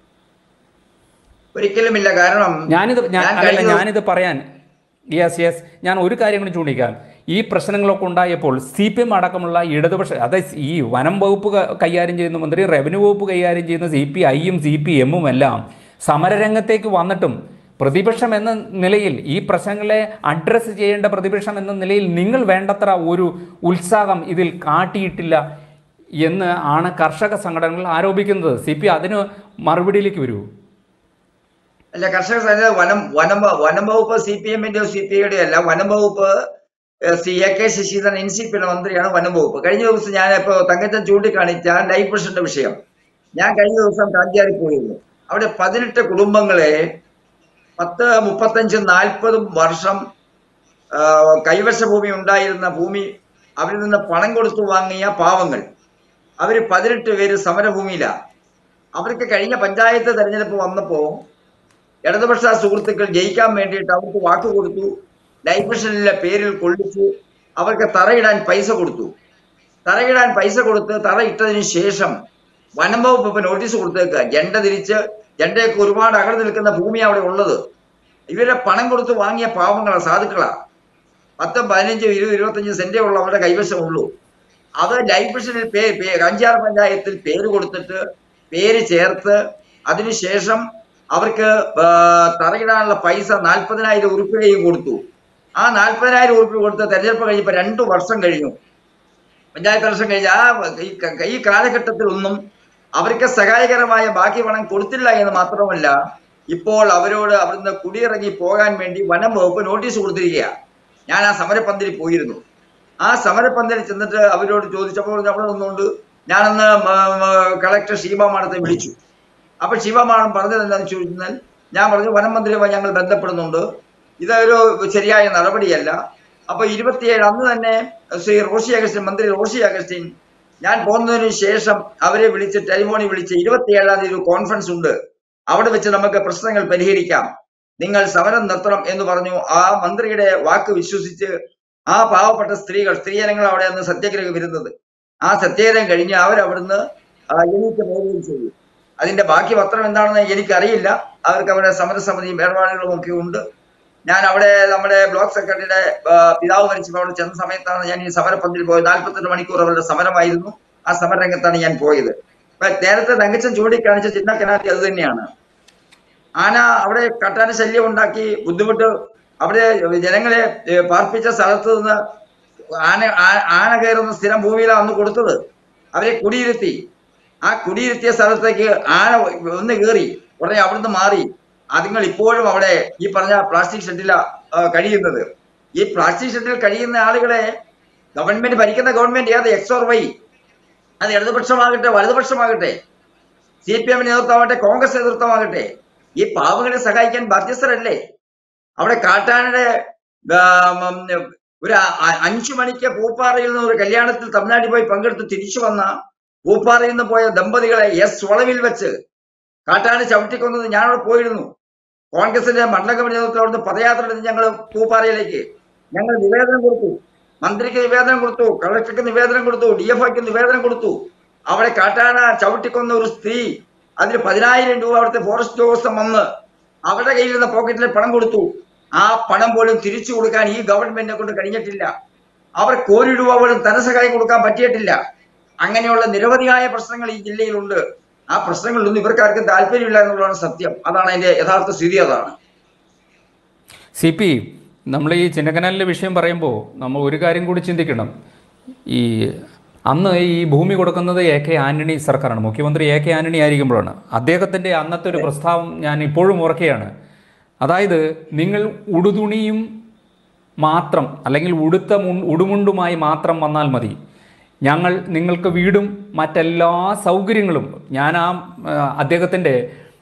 ഒരിക്കലുമില്ല കാരണം ഞാനിത് ഞാൻ ഞാൻ അല്ലല്ല കഴിഞ്ഞ ഞാനിത് പറയാൻ യെസ് യെസ് ഞാൻ ഒരു കാര്യം കൂടി ചൂണ്ടിക്കാൻ ഈ പ്രശ്നങ്ങളൊക്കെ ഉണ്ടായപ്പോൾ സി പി എം അടക്കമുള്ള ഇടതുപക്ഷ അതായത് ഈ വനം വകുപ്പ് ക- കൈകാര്യം ചെയ്യുന്ന മന്ത്രി റവന്യൂ വകുപ്പ് കൈകാര്യം ചെയ്യുന്ന സി പി ഐയും സി പി എമ്മും എല്ലാം സമരരംഗത്തേക്ക് വന്നിട്ടും പ്രതിപക്ഷം എന്ന നിലയിൽ ഈ പ്രശ്നങ്ങളെ അഡ്രസ്സ് ചെയ്യേണ്ട പ്രതിപക്ഷം എന്ന നിലയിൽ നിങ്ങൾ വേണ്ടത്ര ഒരു ഉത്സാഹം ഇതിൽ കാട്ടിയിട്ടില്ല എന്ന് ആണ് കർഷക സംഘടനകൾ ആരോപിക്കുന്നത് സി പി അതിന് മറുപടിയിലേക്ക് വരൂ അല്ല കർഷക സംഘ വനം വനം വ- വനം വകുപ്പ് സി പി എമ്മിന്റെയോ സി പി ഐയുടെ അല്ല വനം വകുപ്പ് ഏഹ്, C A K Saseendran N C പിയുടെ മന്ത്രിയാണ് വനം വകുപ്പ് കഴിഞ്ഞ ദിവസം ഞാൻ ഇപ്പോൾ തങ്കച്ചൻ ചൂണ്ടിക്കാണിച്ച ലൈഫ് മിഷന്റെ വിഷയം ഞാൻ കഴിഞ്ഞ ദിവസം കാഞ്ചാരി പോയിരുന്നു അവിടെ പതിനെട്ട് കുടുംബങ്ങളെ പത്ത് മുപ്പത്തഞ്ചും നാൽപ്പതും വർഷം ആ, കൈവശ ഭൂമി ഉണ്ടായിരുന്ന ഭൂമി അവരിൽ നിന്ന് പണം കൊടുത്തു വാങ്ങിയ പാവങ്ങൾ അവര് പതിനെട്ട് പേര് സമരഭൂമിയിലാണ് അവർക്ക് കഴിഞ്ഞ പഞ്ചായത്ത് തെരഞ്ഞെടുപ്പ് വന്നപ്പോ ഇടതുപക്ഷ സുഹൃത്തുക്കൾ ജയിക്കാൻ വേണ്ടിയിട്ട് അവർക്ക് വാക്ക് കൊടുത്തു ലൈഫ് മിഷനിലെ പേരിൽ കൊള്ളിച്ചു അവർക്ക് തറയിടാൻ പൈസ കൊടുത്തു തറയിടാൻ പൈസ കൊടുത്ത് തറ ഇട്ടതിന് ശേഷം വനം വകുപ്പ് ഇപ്പൊ നോട്ടീസ് കൊടുത്തേക്കുക ജണ്ട തിരിച്ച് ജണ്ടയൊക്കെ ഒരുപാട് അകലെ നിൽക്കുന്ന ഭൂമിയാണ് അവിടെ ഉള്ളത് ഇവരെ പണം കൊടുത്ത് വാങ്ങിയ പാവങ്ങളാ സാധുക്കളാ പത്തും പതിനഞ്ചും ഇരുപത് ഇരുപത്തഞ്ച് സെന്റേ ഉള്ളൂ അവരുടെ കൈവശമുള്ളൂ അത് ലൈഫ് മിഷനിൽ പേ പേ- കഞ്ചാർ പഞ്ചായത്തിൽ പേര് കൊടുത്തിട്ട് പേര് ചേർത്ത് അതിനുശേഷം അവർക്ക് ആ, തറയിടാനുള്ള പൈസ നാൽപ്പതിനായിരം ഉറുപ്പികയും കൊടുത്തു ആ നാൽപ്പതിനായിരം ഉറുപ്പിക കൊടുത്ത് തെരഞ്ഞെടുപ്പ് കഴിഞ്ഞപ്പോൾ രണ്ടു വർഷം കഴിഞ്ഞു പഞ്ചായത്ത് ഇലക്ഷൻ കഴിഞ്ഞ ആ ഈ ക- ഈ കാലഘട്ടത്തിലൊന്നും അവർക്ക് സഹായകരമായ ബാക്കി പണം കൊടുത്തില്ല എന്ന് മാത്രമല്ല ഇപ്പോൾ അവരോട് അവിടുന്ന് കുടിയിറങ്ങി പോകാൻ വേണ്ടി വനം വകുപ്പ് നോട്ടീസ് കൊടുത്തിരിക്കുക ഞാൻ ആ സമരപ്പന്തലിൽ പോയിരുന്നു ആ സമരപ്പന്തലിൽ ചെന്നിട്ട് അവരോട് ചോദിച്ചപ്പോൾ അവിടെ നിന്നുകൊണ്ട് ഞാനന്ന് കളക്ടർ ഷീബ മാഡത്തെ വിളിച്ചു അപ്പൊ ഷീബ മാഡം പറഞ്ഞത് എന്താണെന്ന് ചോദിച്ചാൽ ഞാൻ പറഞ്ഞു വനം മന്ത്രിയുമായി ഞങ്ങൾ ബന്ധപ്പെടുന്നുണ്ട് ഇതൊരു ശരിയായ നടപടിയല്ല അപ്പൊ ഇരുപത്തിയേഴ് അന്ന് തന്നെ ശ്രീ റോഷി അഗസ്റ്റിൻ മന്ത്രി റോഷി അഗസ്റ്റിൻ ഞാൻ പോകുന്നതിന് ശേഷം അവരെ വിളിച്ച് ടെലിഫോണിൽ വിളിച്ച് ഇരുപത്തിയേഴാം തീയതി ഒരു കോൺഫറൻസ് ഉണ്ട് അവിടെ വെച്ച് നമുക്ക് പ്രശ്നങ്ങൾ പരിഹരിക്കാം നിങ്ങൾ സമരം നിർത്തണം എന്ന് പറഞ്ഞു ആ മന്ത്രിയുടെ വാക്ക് വിശ്വസിച്ച് ആ പാവപ്പെട്ട സ്ത്രീകൾ സ്ത്രീജനങ്ങൾ അവിടെ നിന്ന് സത്യാഗ്രഹം വരുന്നത് ആ സത്യാഗ്രഹം കഴിഞ്ഞ് അവരവിടുന്ന് ആ, എണീറ്റ് പോവുകയും ചെയ്തു അതിന്റെ ബാക്കി പത്രം എന്താണെന്ന് എനിക്കറിയില്ല അവർക്ക് അവരുടെ സമരസമിതിയും ഇടപാടുകളും ഒക്കെ ഉണ്ട് ഞാൻ അവിടെ നമ്മുടെ ബ്ലോക്ക് സെക്രട്ടറിയുടെ ആ, പിതാവ് മരിച്ചപ്പോൾ അവിടെ ചെന്ന സമയത്താണ് ഞാൻ ഈ സമരപ്പന്തിൽ പോയത് നാൽപ്പത്തെട്ട് മണിക്കൂർ അവരുടെ സമരമായിരുന്നു ആ സമരരംഗത്താണ് ഞാൻ പോയത് അപ്പൊ നേരത്തെ തങ്കച്ചൻ ചൂണ്ടിക്കാണിച്ച ചിന്ന കനാലി അത് തന്നെയാണ് ആന അവിടെ കാട്ടാന ശല്യം ഉണ്ടാക്കി ബുദ്ധിമുട്ട് അവിടെ ജനങ്ങളെ ഏ, പാർപ്പിച്ച സ്ഥലത്ത് നിന്ന് ആന ആ- ആന കയറുന്ന സ്ഥിരം ഭൂമിയിലാണ് അന്ന് കൊടുത്തത് അവരെ കുടിയിരുത്തി ആ കുടിയിരുത്തിയ സ്ഥലത്തേക്ക് ആന ഒന്ന് കയറി ഉടനെ അവിടുന്ന് മാറി അതുങ്ങൾ ഇപ്പോഴും അവിടെ ഈ പറഞ്ഞ പ്ലാസ്റ്റിക് ഷെഡിലാ ആ, കഴിയുന്നത് ഈ പ്ലാസ്റ്റിക് ഷെഡിൽ കഴിയുന്ന ആളുകളെ ഗവൺമെന്റ് ഭരിക്കുന്ന ഗവൺമെന്റ് ഏത് എക്സ് ഓർ വൈ അത് ഇടതുപക്ഷമാകട്ടെ വലതുപക്ഷമാകട്ടെ സി പി എം നേതൃത്വമാകട്ടെ കോൺഗ്രസ് നേതൃത്വമാകട്ടെ ഈ പാവങ്ങളെ സഹായിക്കാൻ ബാധ്യസ്ഥരല്ലേ അവിടെ കാട്ടാനയുടെ ആ, ഉം, ഒരു അ- അ- അഞ്ചു മണിക്ക് പൂപ്പാറയിൽ നിന്ന് ഒരു കല്യാണത്തിൽ തമിഴ്നാട്ടിൽ പോയി പങ്കെടുത്ത് തിരിച്ചു വന്ന പൂപ്പാറയിൽ നിന്ന് പോയ ദമ്പതികളെ എസ് വളവിൽ വെച്ച് കാട്ടാന ചവിട്ടിക്കൊന്നത് ഞാൻ അവിടെ പോയിരുന്നു കോൺഗ്രസിന്റെ മണ്ഡല കമ്മിറ്റി നേതൃത്വം അവിടുന്ന് പദയാത്ര എടുത്ത് ഞങ്ങൾ പൂപ്പാറയിലേക്ക് ഞങ്ങൾ നിവേദനം കൊടുത്തു മന്ത്രിക്ക് നിവേദനം കൊടുത്തു കളക്ടർക്ക് നിവേദനം കൊടുത്തു ഡി എഫ് ഐക്ക് നിവേദനം കൊടുത്തു അവിടെ കാട്ടാന ചവിട്ടിക്കൊന്ന ഒരു സ്ത്രീ അതിന് പതിനായിരം രൂപ അവിടുത്തെ ഫോറസ്റ്റ് ഉദ്യോഗസ്ഥൻ വന്ന് അവരുടെ കയ്യിൽ നിന്ന് പോക്കറ്റിൽ പണം കൊടുത്തു ആ പണം പോലും തിരിച്ചു കൊടുക്കാൻ ഈ ഗവൺമെന്റിനെ കൊണ്ട് കഴിഞ്ഞിട്ടില്ല അവർക്ക് ഒരു രൂപ പോലും ധനസഹായം കൊടുക്കാൻ പറ്റിയിട്ടില്ല അങ്ങനെയുള്ള നിരവധിയായ പ്രശ്നങ്ങൾ ഈ ജില്ലയിലുണ്ട് ആ പ്രശ്നങ്ങളിലൊന്നും ഇവർക്കാർക്കും താല്പര്യമില്ല എന്നുള്ളതാണ് സത്യം അതാണ് അതിന്റെ യഥാർത്ഥ സ്ഥിതി അതാണ് സി പി നമ്മൾ ഈ ചിന്നക്കനാലിലെ വിഷയം പറയുമ്പോൾ നമ്മൾ ഒരു കാര്യം കൂടി ചിന്തിക്കണം ഈ അന്ന് ഈ ഭൂമി കൊടുക്കുന്നത് എ കെ ആന്റണി സർക്കാരാണ് മുഖ്യമന്ത്രി എ കെ ആന്റണി ആയിരിക്കുമ്പോഴാണ് അദ്ദേഹത്തിൻ്റെ അന്നത്തെ ഒരു പ്രസ്താവം ഞാൻ ഇപ്പോഴും ഓർക്കുകയാണ് അതായത് നിങ്ങൾ ഉടുതുണിയും മാത്രം അല്ലെങ്കിൽ ഉടുത്ത മുൺ- ഉടുമുണ്ടുമായി മാത്രം വന്നാൽ മതി ഞങ്ങൾ നിങ്ങൾക്ക് വീടും മറ്റെല്ലാ സൗകര്യങ്ങളും ഞാൻ ആ അദ്ദേഹത്തിൻ്റെ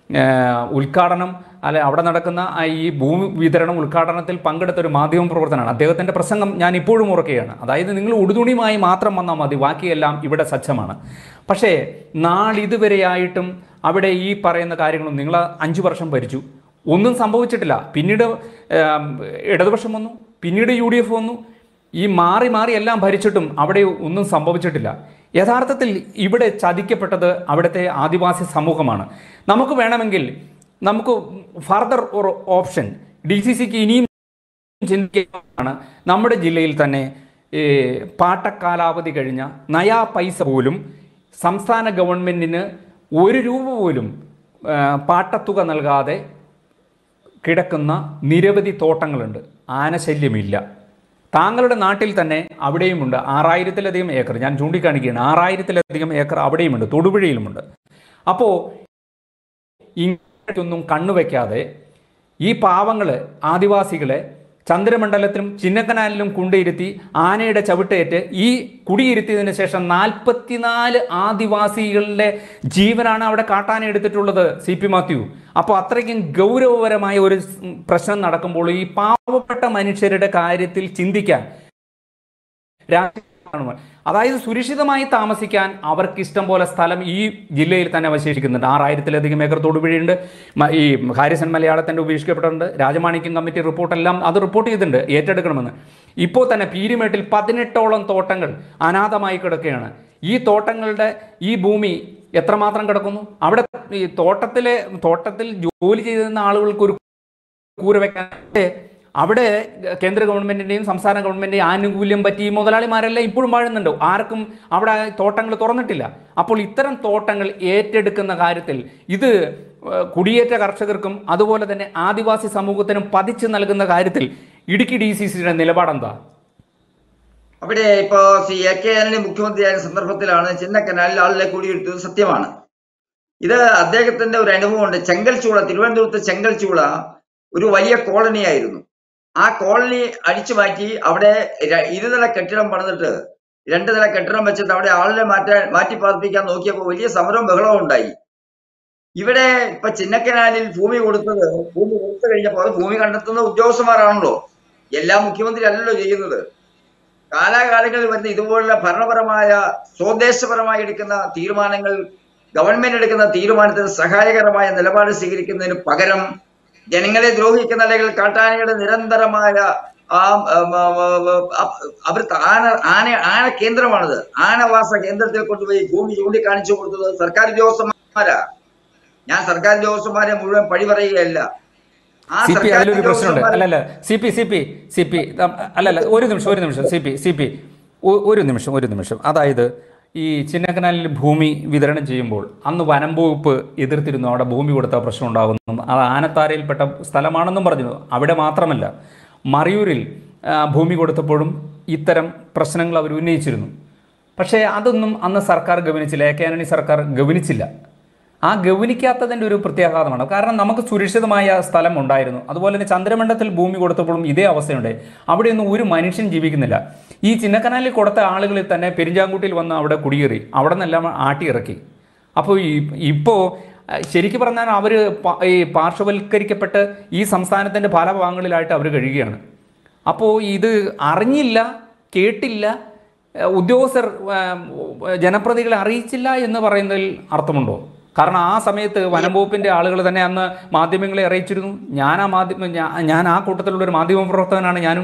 ഉദ്ഘാടനം അല്ലെ അവിടെ നടക്കുന്ന ആ ഈ ഭൂമി വിതരണം ഉദ്ഘാടനത്തിൽ പങ്കെടുത്ത ഒരു മാധ്യമ പ്രവർത്തനമാണ് അദ്ദേഹത്തിൻ്റെ പ്രസംഗം ഞാൻ ഇപ്പോഴും ഓർക്കുകയാണ് അതായത് നിങ്ങൾ ഉടുതുണിയുമായി മാത്രം വന്നാൽ മതി ബാക്കിയെല്ലാം ഇവിടെ സജ്ജമാണ് പക്ഷേ നാളിതുവരെയായിട്ടും അവിടെ ഈ പറയുന്ന കാര്യങ്ങളും നിങ്ങൾ അഞ്ച് വർഷം ഭരിച്ചു ഒന്നും സംഭവിച്ചിട്ടില്ല പിന്നീട് ഏം, ഇടതുപക്ഷം വന്നു പിന്നീട് യു ഡി എഫ് വന്നു ഈ മാറി മാറി എല്ലാം ഭരിച്ചിട്ടും അവിടെ ഒന്നും സംഭവിച്ചിട്ടില്ല യഥാർത്ഥത്തിൽ ഇവിടെ ചതിക്കപ്പെട്ടത് അവിടുത്തെ ആദിവാസി സമൂഹമാണ് നമുക്ക് വേണമെങ്കിൽ നമുക്ക് ഫർദർ ഒരു ഓപ്ഷൻ ഡി സി സിക്ക് ഇനിയും ചിന്തിക്കുകയാണ് നമ്മുടെ ജില്ലയിൽ തന്നെ ഏ, പാട്ടക്കാലാവധി കഴിഞ്ഞ നയാ പൈസ പോലും സംസ്ഥാന ഗവൺമെൻറ്റിന് ഒരു രൂപ പോലും ആ, പാട്ടത്തുക നൽകാതെ കിടക്കുന്ന നിരവധി തോട്ടങ്ങളുണ്ട് ആനശല്യമില്ല താങ്കളുടെ നാട്ടിൽ തന്നെ അവിടെയുമുണ്ട് ആറായിരത്തിലധികം ഏക്കർ ഞാൻ ചൂണ്ടിക്കാണിക്കുകയാണ് ആറായിരത്തിലധികം ഏക്കർ അവിടെയുമുണ്ട് തൊടുപുഴയിലുമുണ്ട് അപ്പോൾ ഇങ്ങോട്ടൊന്നും കണ്ണുവെക്കാതെ ഈ പാവങ്ങള് ആദിവാസികളെ ചന്ദ്രമണ്ഡലത്തിലും ചിന്നക്കനാലിലും കൊണ്ടിരുത്തി ആനയുടെ ചവിട്ടേറ്റ് ഈ കുടിയിരുത്തിയതിനു ശേഷം നാൽപ്പത്തിനാല് ആദിവാസികളുടെ ജീവനാണ് അവിടെ കാട്ടാന എടുത്തിട്ടുള്ളത് സി പി മാത്യു അപ്പോൾ അത്രയ്ക്കും ഗൗരവപരമായ ഒരു സ് പ്രശ്നം നടക്കുമ്പോൾ ഈ പാവപ്പെട്ട മനുഷ്യരുടെ കാര്യത്തിൽ ചിന്തിക്കാൻ രാജ്യമാണ് അതായത് സുരക്ഷിതമായി താമസിക്കാൻ അവർക്ക് ഇഷ്ടം പോലെ സ്ഥലം ഈ ജില്ലയിൽ തന്നെ അവശേഷിക്കുന്നുണ്ട് ആറായിരത്തിലധികം ഏക്കർ തൊടുപുഴയുണ്ട് മ- ഈ ഹാരിസൺ മലയാളത്തിൻ്റെ ഉപേക്ഷിക്കപ്പെട്ടിട്ടുണ്ട് രാജമാണിക്യം കമ്മിറ്റി റിപ്പോർട്ടെല്ലാം അത് റിപ്പോർട്ട് ചെയ്തിട്ടുണ്ട് ഏറ്റെടുക്കണമെന്ന് ഇപ്പോൾ തന്നെ പീരുമേട്ടിൽ പതിനെട്ടോളം തോട്ടങ്ങൾ അനാഥമായി കിടക്കുകയാണ് ഈ തോട്ടങ്ങളുടെ ഈ ഭൂമി എത്രമാത്രം കിടക്കുന്നു അവിടെ ഈ തോട്ടത്തിലെ തോട്ടത്തിൽ ജോലി ചെയ്തിരുന്ന ആളുകൾക്ക് ഒരു കൂര വെക്കാൻ പക്ഷേ അവിടെ കേന്ദ്ര ഗവൺമെന്റിന്റെയും സംസ്ഥാന ഗവൺമെന്റിന്റെയും ആനുകൂല്യം പറ്റി ഈ മുതലാളിമാരെല്ലാം ഇപ്പോഴും വാഴുന്നുണ്ട് ആർക്കും അവിടെ തോട്ടങ്ങൾ തുറന്നിട്ടില്ല അപ്പോൾ ഇത്തരം തോട്ടങ്ങൾ ഏറ്റെടുക്കുന്ന കാര്യത്തിൽ ഇത് ഏഹ്, കുടിയേറ്റ കർഷകർക്കും അതുപോലെ തന്നെ ആദിവാസി സമൂഹത്തിനും പതിച്ചു നൽകുന്ന കാര്യത്തിൽ ഇടുക്കി ഡി സി സിയുടെ നിലപാടെന്താ അവിടെ ഇപ്പോ സി എ കെ ആന്റണി മുഖ്യമന്ത്രിയായ സന്ദർഭത്തിലാണ് ചിന്നക്കനാലിൽ ആളിലെ കൂടിയിരുത്തത് സത്യമാണ് ഇത് അദ്ദേഹത്തിന്റെ ഒരു അനുഭവമുണ്ട് ചെങ്കൽച്ചൂള തിരുവനന്തപുരത്ത് ചെങ്കൽച്ചൂള ഒരു വലിയ കോളനി ആയിരുന്നു ആ കോളനി അടിച്ചു മാറ്റി അവിടെ ര- ഇരുനില കെട്ടിടം പണിതിട്ട് രണ്ട് നില കെട്ടിടം വെച്ചിട്ട് അവിടെ ആളിനെ മാറ്റാൻ മാറ്റി പാർപ്പിക്കാൻ നോക്കിയപ്പോൾ വലിയ സമരവും ബഹളവും ഉണ്ടായി ഇവിടെ ഇപ്പൊ ചിന്നക്കനാലിൽ ഭൂമി കൊടുത്തത് ഭൂമി കൊടുത്തു കഴിഞ്ഞപ്പോൾ അത് ഭൂമി കണ്ടെത്തുന്ന ഉദ്യോഗസ്ഥന്മാരാണല്ലോ എല്ലാ മുഖ്യമന്ത്രി അല്ലല്ലോ ചെയ്യുന്നത് കാലാകാലങ്ങളിൽ വരുന്ന ഇതുപോലുള്ള ഭരണപരമായ സ്വദേശപരമായി എടുക്കുന്ന തീരുമാനങ്ങൾ ഗവൺമെന്റ് എടുക്കുന്ന തീരുമാനത്തിന് സഹായകരമായ നിലപാട് സ്വീകരിക്കുന്നതിന് പകരം ജനങ്ങളെ ദ്രോഹിക്കുന്ന അല്ലെങ്കിൽ കാട്ടാനയുടെ നിരന്തരമായ ആ ഉം, ഉം, ഉം, അ- അവർ ആന ആന ആന കേന്ദ്രമാണിത് ആനവാസ കേന്ദ്രത്തിൽ കൊണ്ടുപോയി ഭൂമി ചൂണ്ടിക്കാണിച്ചു കൊടുത്തത് സർക്കാർ ഉദ്യോഗസ്ഥന്മാരാ ഞാൻ സർക്കാർ ഉദ്യോഗസ്ഥന്മാരെ മുഴുവൻ പഴി പറയുകയല്ല ആ സി പി സർക്കാർ അതിലൊരു പ്രശ്നമുണ്ട് ഉദ്യോഗസ്ഥന്മാരെ- അല്ലല്ല C P C P C P അല്ലല്ല ഒരു നിമിഷം ഒരു നിമിഷം സി പി സി പി ഒരു നിമിഷം ഒരു നിമിഷം അതായത് ഈ ചിന്നക്കനാലിൽ ഭൂമി വിതരണം ചെയ്യുമ്പോൾ അന്ന് വനം വകുപ്പ് എതിർത്തിരുന്നു അവിടെ ഭൂമി കൊടുത്താൽ പ്രശ്നം ഉണ്ടാകുന്നു അത് ആനത്താരയിൽപ്പെട്ട സ്ഥലമാണെന്നും പറഞ്ഞു അവിടെ മാത്രമല്ല മറയൂരിൽ ആ, ഭൂമി കൊടുത്തപ്പോഴും ഇത്തരം പ്രശ്നങ്ങൾ അവർ ഉന്നയിച്ചിരുന്നു പക്ഷേ അതൊന്നും അന്ന് സർക്കാർ ഗവനിച്ചില്ല എ കെ ആന്റണി സർക്കാർ ഗവനിച്ചില്ല ആ ഗവനിക്കാത്തതിൻ്റെ ഒരു പ്രത്യാഘാതമാണ് കാരണം നമുക്ക് സുരക്ഷിതമായ സ്ഥലം ഉണ്ടായിരുന്നു അതുപോലെ തന്നെ ചന്ദ്രമണ്ഡലത്തിൽ ഭൂമി കൊടുത്തപ്പോഴും ഇതേ അവസ്ഥയുണ്ട് അവിടെയൊന്നും ഒരു മനുഷ്യൻ ജീവിക്കുന്നില്ല ഈ ചിന്നക്കനാലിൽ കൊടുത്ത ആളുകളിൽ തന്നെ പെരിഞ്ചാങ്കുട്ടിയിൽ വന്ന് അവിടെ കുടിയേറി അവിടെ നിന്നെല്ലാം ആട്ടിയിറക്കി അപ്പോൾ ഈ ഇപ്പോൾ ശരിക്കും പറഞ്ഞാൽ അവർ ഈ പാർശ്വവൽക്കരിക്കപ്പെട്ട് ഈ സംസ്ഥാനത്തിൻ്റെ പല ഭാഗങ്ങളിലായിട്ട് അവർ കഴിയുകയാണ് അപ്പോൾ ഇത് അറിഞ്ഞില്ല കേട്ടില്ല ഏഹ് ഉദ്യോഗസ്ഥർ ഏഹ് ജനപ്രതികളെ അറിയിച്ചില്ല എന്ന് പറയുന്നതിൽ അർത്ഥമുണ്ടോ കാരണം ആ സമയത്ത് വനം വകുപ്പിന്റെ ആളുകൾ തന്നെ അന്ന് മാധ്യമങ്ങളെ അറിയിച്ചിരുന്നു ഞാൻ ആ മാധ്യമ ഞാ- ഞാൻ ആ കൂട്ടത്തിലുള്ള ഒരു മാധ്യമ പ്രവർത്തകനാണ് ഞാനും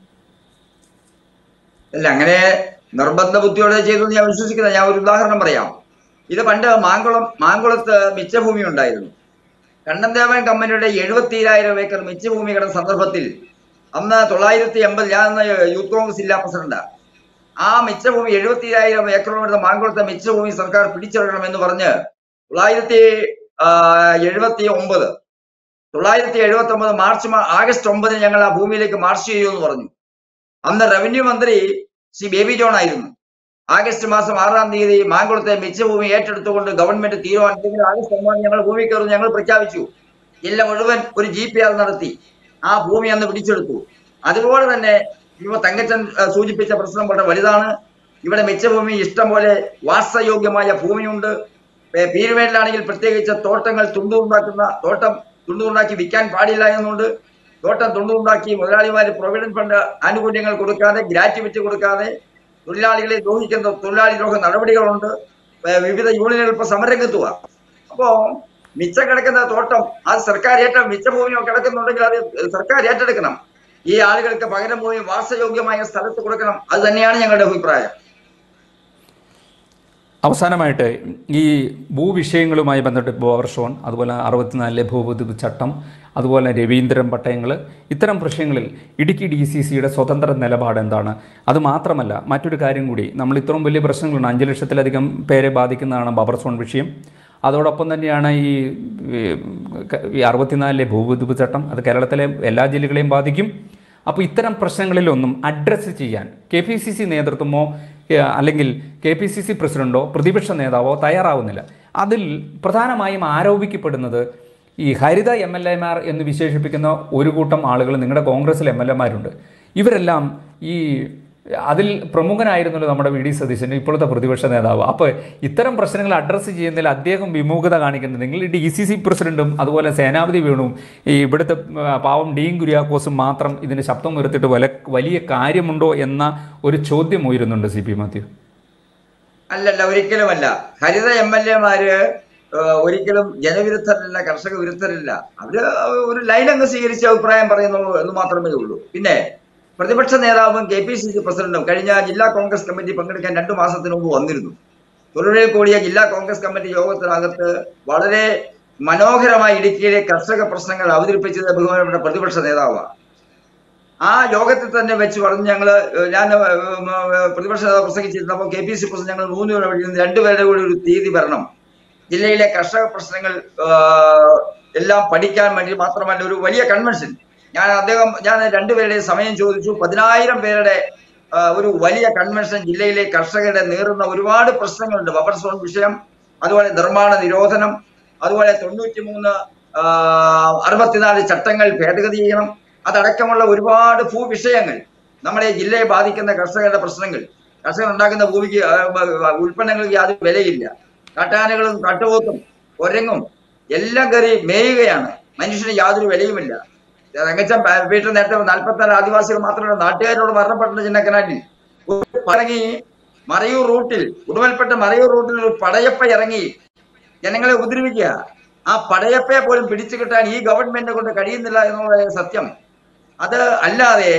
അല്ല അങ്ങനെ നിർബന്ധ ബുദ്ധിയോടെ ചെയ്തു എന്ന് ഞാൻ വിശ്വസിക്കുന്നത് ഞാൻ ഒരു ഉദാഹരണം പറയാം ഇത് പണ്ട് മാങ്കുളം മാങ്കുളത്ത് മിച്ചഭൂമി ഉണ്ടായിരുന്നു കണ്ണൻദേവൻ കമ്പനിയുടെ എഴുപത്തിരായിരം ഏക്കർ മിച്ചഭൂമി കിടന്ന സന്ദർഭത്തിൽ അന്ന് തൊള്ളായിരത്തി എൺപത് ഞാൻ അന്ന് യൂത്ത് കോൺഗ്രസ് ജില്ലാ പ്രസിഡന്റാ ആ മിച്ചഭൂമി എഴുപത്തിരായിരം ഏക്കറോളം വരുന്ന മാങ്കുളത്തെ മിച്ചഭൂമി സർക്കാർ പിടിച്ചെടുക്കണമെന്ന് പറഞ്ഞ് തൊള്ളായിരത്തി എഴുപത്തി ഒമ്പത് തൊള്ളായിരത്തി എഴുപത്തി ഒമ്പത് മാർച്ച് മാ- ആഗസ്റ്റ് ഒമ്പതിന് ഞങ്ങൾ ആ ഭൂമിയിലേക്ക് മാർച്ച് ചെയ്യുമെന്ന് പറഞ്ഞു അന്ന് റവന്യൂ മന്ത്രി ശ്രീ ബേബി ജോൺ ആയിരുന്നു ആഗസ്റ്റ് മാസം ആറാം തീയതി മാങ്കുളത്തെ മിച്ചഭൂമി ഏറ്റെടുത്തുകൊണ്ട് ഗവൺമെന്റ് തീരുമാനിച്ചെങ്കിൽ ആഗസ്റ്റ് ഒമ്പതിന് ഞങ്ങൾ ഭൂമി കയറും ഞങ്ങൾ പ്രഖ്യാപിച്ചു ജില്ല മുഴുവൻ ഒരു ജി പി ആർ നടത്തി ആ ഭൂമി അന്ന് പിടിച്ചെടുത്തു അതുപോലെ തന്നെ ഇപ്പൊ തങ്കച്ചൻ ഏഹ്, സൂചിപ്പിച്ച പ്രശ്നം വളരെ വലുതാണ് ഇവിടെ മിച്ചഭൂമി ഇഷ്ടം പോലെ വാസയോഗ്യമായ ഭൂമിയുണ്ട് ഏഹ്, പീരുമേട്ടിലാണെങ്കിൽ പ്രത്യേകിച്ച് തോട്ടങ്ങൾ തുണ്ടുണ്ടാക്കുന്ന തോട്ടം തുണ്ടുണ്ടാക്കി വിൽക്കാൻ പാടില്ല എന്നുണ്ട് തോട്ടം തുണ്ടുണ്ടാക്കി മുതലാളിമാര് പ്രൊവിഡന്റ് ഫണ്ട് ആനുകൂല്യങ്ങൾ കൊടുക്കാതെ ഗ്രാറ്റുവിറ്റി കൊടുക്കാതെ തൊഴിലാളികളെ ദ്രോഹിക്കുന്ന തൊഴിലാളി ദ്രോഹ നടപടികളുണ്ട് ഏഹ്, വിവിധ യൂണിയനുകൾ ഇപ്പൊ സമരംഗത്തുക അപ്പോ മിച്ചം കിടക്കുന്ന തോട്ടം അത് സർക്കാർ ഏറ്റ മിച്ചഭൂമിയോ കിടക്കുന്നുണ്ടെങ്കിൽ അത് സർക്കാർ ഏറ്റെടുക്കണം ഈ ആളുകൾക്ക് പകരം ഭൂമി വാസയോഗ്യമായ സ്ഥലത്ത് കൊടുക്കണം അത് തന്നെയാണ് ഞങ്ങളുടെ അഭിപ്രായം അവസാനമായിട്ട് ഈ ഭൂവിഷയങ്ങളുമായി ബന്ധപ്പെട്ട് പവർ ഷോൺ അതുപോലെ അറുപത്തിനാലിലെ ഭൂപതിപ്പ് ചട്ടം അതുപോലെ രവീന്ദ്രൻ പട്ടയങ്ങൾ ഇത്തരം പ്രശ്നങ്ങളിൽ ഇടുക്കി ഡി സി സിയുടെ സ്വതന്ത്ര നിലപാട് എന്താണ് അത് മാത്രമല്ല മറ്റൊരു കാര്യം കൂടി നമ്മൾ ഇത്രയും വലിയ പ്രശ്നങ്ങളുണ്ട് അഞ്ച് ലക്ഷത്തിലധികം പേരെ ബാധിക്കുന്നതാണ് ബബർ സോൺ വിഷയം അതോടൊപ്പം തന്നെയാണ് ഈ ഈ അറുപത്തിനാലിലെ ഭൂപതിപ്പ് ചട്ടം അത് കേരളത്തിലെ എല്ലാ ജില്ലകളെയും ബാധിക്കും അപ്പോൾ ഇത്തരം പ്രശ്നങ്ങളിലൊന്നും അഡ്രസ്സ് ചെയ്യാൻ കെ പി സി സി നേതൃത്വമോ ഏ, അല്ലെങ്കിൽ കെ പി സി സി പ്രസിഡന്റോ പ്രതിപക്ഷ നേതാവോ തയ്യാറാവുന്നില്ല അതിൽ പ്രധാനമായും ആരോപിക്കപ്പെടുന്നത് ഈ ഹരിത എം എൽ എമാർ എന്ന് വിശേഷിപ്പിക്കുന്ന ഒരു കൂട്ടം ആളുകൾ നിങ്ങളുടെ കോൺഗ്രസിൽ എം എൽ എമാരുണ്ട് ഇവരെല്ലാം ഈ അതിൽ പ്രമുഖനായിരുന്നല്ലോ നമ്മുടെ വി ഡി സതീശൻ ഇപ്പോഴത്തെ പ്രതിപക്ഷ നേതാവ് അപ്പോൾ ഇത്തരം പ്രശ്നങ്ങൾ അഡ്രസ്സ് ചെയ്യുന്നതിൽ അദ്ദേഹം വിമുഖത കാണിക്കുന്നത് നിങ്ങൾ ഡി സി സി പ്രസിഡന്റും അതുപോലെ സേനാപതി വേണുവും ഈ ഇവിടുത്തെ ആ, പാവം ഡീൻ കുര്യാക്കോസും മാത്രം ഇതിന് ശബ്ദം ഉയർത്തിയിട്ട് വല വലിയ കാര്യമുണ്ടോ എന്ന ഒരു ചോദ്യം ഉയരുന്നുണ്ട് സി പി മാത്യു അല്ലല്ല ഒരിക്കലുമല്ല ഹരിത എം എൽ എമാര് ഒരിക്കലും ജനവിരുദ്ധരല്ല കർഷക വിരുദ്ധരല്ല അവര് ഒരു ലൈൻ അങ്ങ് സ്വീകരിച്ച് അഭിപ്രായം പറയുന്നുള്ളൂ എന്ന് മാത്രമേ ഉള്ളൂ പിന്നെ പ്രതിപക്ഷ നേതാവും കെ പി സി സി പ്രസിഡന്റും കഴിഞ്ഞ ജില്ലാ കോൺഗ്രസ് കമ്മിറ്റി പങ്കെടുക്കാൻ രണ്ടു മാസത്തിന് മുമ്പ് വന്നിരുന്നു തൊഴിലിൽ കൂടിയ ജില്ലാ കോൺഗ്രസ് കമ്മിറ്റി യോഗത്തിനകത്ത് വളരെ മനോഹരമായി ഇടുക്കിയിലെ കർഷക പ്രശ്നങ്ങൾ അവതരിപ്പിച്ചത് ബഹുമാനപ്പെട്ട പ്രതിപക്ഷ നേതാവാണ് ആ യോഗത്തിൽ തന്നെ വെച്ച് പറഞ്ഞ് ഞങ്ങള് ഏഹ് ഞാൻ ഏഹ് ഉം ഏഹ് പ്രതിപക്ഷ നേതാവ് പ്രസംഗിച്ചിരുന്നപ്പോൾ കെ പി സി പ്രസിഡന്റ് ഞങ്ങൾ മൂന്ന് പേരെ വിളിക്കുന്നത് രണ്ടുപേരുടെ കൂടി ഒരു തീയതി വരണം ജില്ലയിലെ കർഷക പ്രശ്നങ്ങൾ ഏഹ് എല്ലാം പഠിക്കാൻ വേണ്ടി മാത്രമല്ല ഒരു വലിയ കൺവെൻഷൻ ഞാൻ അദ്ദേഹം ഞാൻ രണ്ടുപേരുടെ സമയം ചോദിച്ചു പതിനായിരം പേരുടെ ഏഹ് ഒരു വലിയ കൺവെൻഷൻ ജില്ലയിലെ കർഷകരുടെ നേറുന്ന ഒരുപാട് പ്രശ്നങ്ങളുണ്ട് ബഫർ സോൺ വിഷയം അതുപോലെ നിർമ്മാണ നിരോധനം അതുപോലെ തൊണ്ണൂറ്റി മൂന്ന് അറുപത്തിനാല് ചട്ടങ്ങൾ ഭേദഗതി ചെയ്യണം അതടക്കമുള്ള ഒരുപാട് ഭൂവിഷയങ്ങൾ നമ്മുടെ ജില്ലയെ ബാധിക്കുന്ന കർഷകരുടെ പ്രശ്നങ്ങൾ കർഷകർ ഉണ്ടാക്കുന്ന ഭൂമിക്ക് ആ, ആ, ഉൽപ്പന്നങ്ങൾക്ക് യാതൊരു വിലയില്ല കാട്ടാനകളും കാട്ടുപോത്തും ഒരങ്ങും എല്ലാം കയറി മേയുകയാണ് മനുഷ്യന് യാതൊരു വിലയുമില്ല തങ്കച്ചൻ വീട്ടിൽ നേരത്തെ നാൽപ്പത്തിനാല് ആദിവാസികൾ മാത്രമല്ല നാട്ടുകാരോട് മരണപ്പെട്ട ചിന്നക്കനാട്ടിൽ ഇറങ്ങി മറയൂർ റൂട്ടിൽ ഉടുമൽപ്പെട്ട മറയൂർ റൂട്ടിൽ ഒരു പടയപ്പ ഇറങ്ങി ജനങ്ങളെ ഉപദ്രവിക്കുക ആ പടയപ്പയെ പോലും പിടിച്ചു കിട്ടാൻ ഈ ഗവൺമെന്റിനെ കൊണ്ട് കഴിയുന്നില്ല എന്നുള്ളത് സത്യം അത് അല്ലാതെ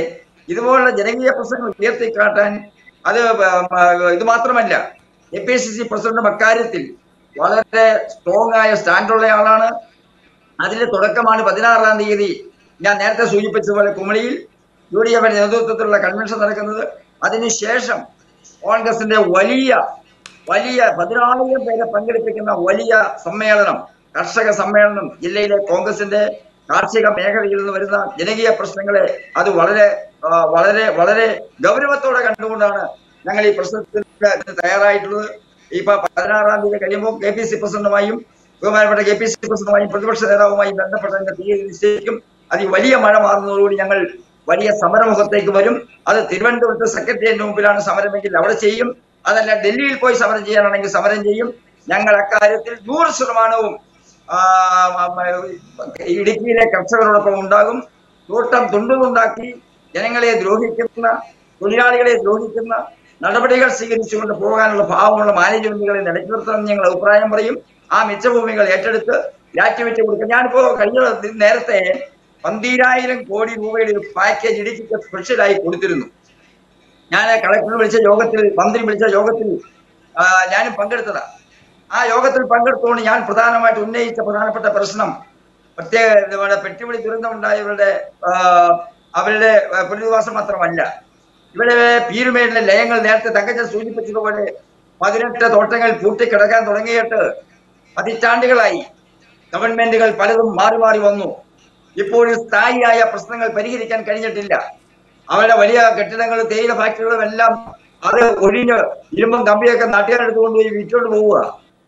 ഇതുപോലുള്ള ജനകീയ പ്രശ്നങ്ങൾ ഉയർത്തിക്കാട്ടാൻ അത് ഇത് മാത്രമല്ല A P C C president അക്കാര്യത്തിൽ വളരെ സ്ട്രോങ് ആയ സ്റ്റാൻഡുള്ള ആളാണ് അതിന്റെ തുടക്കമാണ് പതിനാറാം തീയതി ഞാൻ നേരത്തെ സൂചിപ്പിച്ചതുപോലെ കുമളിയിൽ യു ഡി എഫിന്റെ നേതൃത്വത്തിലുള്ള കൺവെൻഷൻ നടക്കുന്നത് അതിനുശേഷം കോൺഗ്രസിന്റെ വലിയ വലിയ പതിനായിരം പേരെ പങ്കെടുപ്പിക്കുന്ന വലിയ സമ്മേളനം കർഷക സമ്മേളനം ജില്ലയിലെ കോൺഗ്രസിന്റെ കാർഷിക മേഖലയിൽ നിന്ന് വരുന്ന ജനകീയ പ്രശ്നങ്ങളെ അത് വളരെ ആ, വളരെ വളരെ ഗൗരവത്തോടെ കണ്ടുകൊണ്ടാണ് ഞങ്ങൾ ഈ പ്രശ്നത്തിന് തയ്യാറായിട്ടുള്ളത് ഇപ്പൊ പതിനാറാം തീയതി കഴിയുമ്പോൾ കെ പി സി പ്രസിഡന്റുമായും ബഹുമാനപ്പെട്ട കെ പി സി പ്രസിഡന്റുമായും പ്രതിപക്ഷ നേതാവുമായും ബന്ധപ്പെട്ടതിന്റെ തീയതി നിശ്ചയിക്കും അത് ഈ വലിയ മഴ മാറുന്നതോടുകൂടി ഞങ്ങൾ വലിയ സമരമുഖത്തേക്ക് വരും അത് തിരുവനന്തപുരത്ത് സെക്രട്ടേറിയറ്റിന് മുമ്പിലാണ് സമരമെങ്കിൽ അവിടെ ചെയ്യും അതല്ല ഡൽഹിയിൽ പോയി സമരം ചെയ്യാനാണെങ്കിൽ സമരം ചെയ്യും ഞങ്ങൾ അക്കാര്യത്തിൽ നൂറ് ശതമാനവും ആ, മ, ഇടുക്കിയിലെ കർഷകരോടൊപ്പം ഉണ്ടാകും തോട്ടം തുണ്ടുതുണ്ടാക്കി ജനങ്ങളെ ദ്രോഹിക്കുന്ന തൊഴിലാളികളെ ദ്രോഹിക്കുന്ന നടപടികൾ സ്വീകരിച്ചുകൊണ്ട് പോകാനുള്ള ഭാവമുള്ള മാനേജ്മെന്റുകളെ നിലയ്ക്ക് നിർത്തണമെന്ന് ഞങ്ങൾ അഭിപ്രായം പറയും ആ മിച്ചഭൂമികൾ ഏറ്റെടുത്ത് ഗ്രാറ്റുവിറ്റി കൊടുക്കും ഞാനിപ്പോ കഴിഞ്ഞ നേരത്തെ പന്തീരായിരം കോടി രൂപയുടെ ഒരു പാക്കേജ് ഇടുക്കിക്ക് സ്പെഷ്യലായി കൊടുത്തിരുന്നു ഞാൻ കളക്ടർ വിളിച്ച യോഗത്തിൽ മന്ത്രി വിളിച്ച യോഗത്തിൽ ആ, ഞാനും പങ്കെടുത്തതാ ആ യോഗത്തിൽ പങ്കെടുത്തുകൊണ്ട് ഞാൻ പ്രധാനമായിട്ട് ഉന്നയിച്ച പ്രധാനപ്പെട്ട പ്രശ്നം പ്രത്യേക ഇവിടെ പെട്ടിവിളി ദുരന്തം ഉണ്ടായവരുടെ ആ, അവരുടെ ആ, പുനരധിവാസം മാത്രമല്ല ഇവിടെ പീരുമേടിലെ ലയങ്ങൾ നേരത്തെ തങ്കച്ചൻ സൂചിപ്പിച്ചതുപോലെ പതിനെട്ട് തോട്ടങ്ങൾ പൂട്ടിക്കിടക്കാൻ തുടങ്ങിയിട്ട് പതിറ്റാണ്ടുകളായി ഗവൺമെന്റുകൾ പലതും മാറി മാറി വന്നു ഇപ്പോഴും സ്ഥായിയായ പ്രശ്നങ്ങൾ പരിഹരിക്കാൻ കഴിഞ്ഞിട്ടില്ല അവരുടെ വലിയ കെട്ടിടങ്ങൾ തേയില ഫാക്ടറികളും എല്ലാം അത് ഒഴിഞ്ഞ് ഇരുമ്പും കമ്പിയൊക്കെ നാട്ടുകാരെടുത്ത് കൊണ്ടുപോയി വിറ്റോണ്ട് പോവുക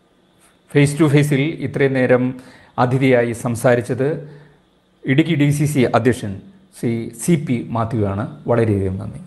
ഫേസ് ടു ഫേസിൽ ഇത്രയും നേരം അതിഥിയായി സംസാരിച്ചത് ഇടുക്കി ഡി സി സി അധ്യക്ഷൻ ശ്രീ സി പി മാത്യു ആണ് വളരെയധികം നന്ദി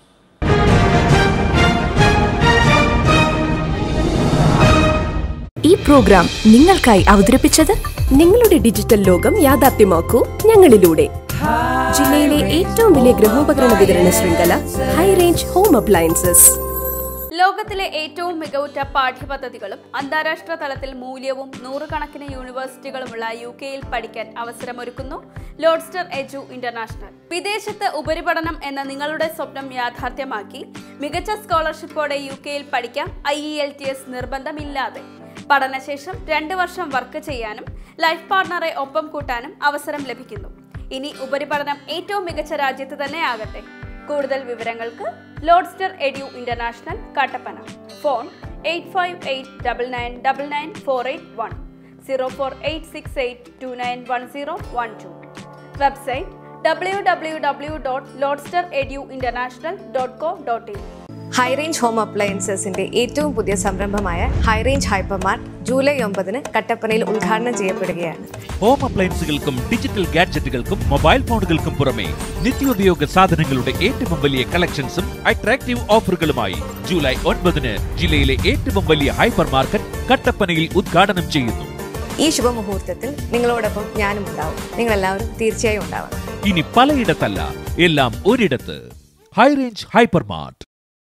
ഈ പ്രോഗ്രാം നിങ്ങൾക്കായി അവതരിപ്പിച്ചത് നിങ്ങളുടെ ഡിജിറ്റൽ ലോകം യാഥാർത്ഥ്യമാക്കൂ ഞങ്ങളിലൂടെ ജില്ലയിലെ ഏറ്റവും വലിയ ഗൃഹോപകരണ വിതരണ ശൃംഖല ഹൈ റേഞ്ച് ഹോം അപ്ലയൻസസ് ലോകത്തിലെ ഏറ്റവും മികവുറ്റ പാഠ്യപദ്ധതികളും അന്താരാഷ്ട്ര തലത്തിൽ മൂല്യവും നൂറുകണക്കിന് യൂണിവേഴ്സിറ്റികളുമുള്ള യു കെയിൽ പഠിക്കാൻ അവസരമൊരുക്കുന്നു ലോഡ്സ്റ്റർ എജു ഇന്റർനാഷണൽ വിദേശത്ത് ഉപരിപഠനം എന്ന നിങ്ങളുടെ സ്വപ്നം യാഥാർത്ഥ്യമാക്കി മികച്ച സ്കോളർഷിപ്പോടെ യു കെയിൽ പഠിക്കാം I E L T S നിർബന്ധമില്ലാതെ പഠനശേഷം രണ്ട് വർഷം വർക്ക് ചെയ്യാനും ലൈഫ് പാർട്ണറെ ഒപ്പം കൂട്ടാനും അവസരം ലഭിക്കുന്നു ഇനി ഉപരിപഠനം ഏറ്റവും മികച്ച രാജ്യത്ത് തന്നെ ആകട്ടെ കൂടുതൽ വിവരങ്ങൾക്ക് Lodestar Edu International Kattappana phone eight five eight double nine double nine four eight one zero four eight six eight two nine one zero one two website W W W dot Lodestar Edu International dot co dot in high range home അപ്ലയൻസസിന്റെ ഏറ്റവും പുതിയ സംരംഭമായ high range hypermart July ഒമ്പതിന് കട്ടപ്പനയിൽ ഉദ്ഘാടനം ചെയ്യപ്പെടുകയാണ് home അപ്ലയൻസുകൾക്കും digital ഗാഡ്ജറ്റുകൾക്കും മൊബൈൽ ഫോണുകൾക്കും പുറമെ നിത്യോപയോഗ സാധനങ്ങളുടെ ഏറ്റവും വലിയ കളക്ഷൻസും അട്രാക്റ്റീവ് ഓഫറുകളുമായി ജൂലൈ ഒൻപതിന് ജില്ലയിലെ ഏറ്റവും വലിയ ഹൈപ്പർ മാർക്കറ്റ് കട്ടപ്പനയിൽ ഉദ്ഘാടനം ചെയ്യുന്നു ഈ ശുഭമുഹൂർത്തത്തിൽ നിങ്ങളോടൊപ്പം ഞാനും ഉണ്ടാവും നിങ്ങളെല്ലാവരും തീർച്ചയായും ഉണ്ടാവണം ഇനി പലയിടത്തല്ല എല്ലാം ഒരിടത്ത് ഹൈറേഞ്ച് ഹൈപ്പർ മാർട്ട്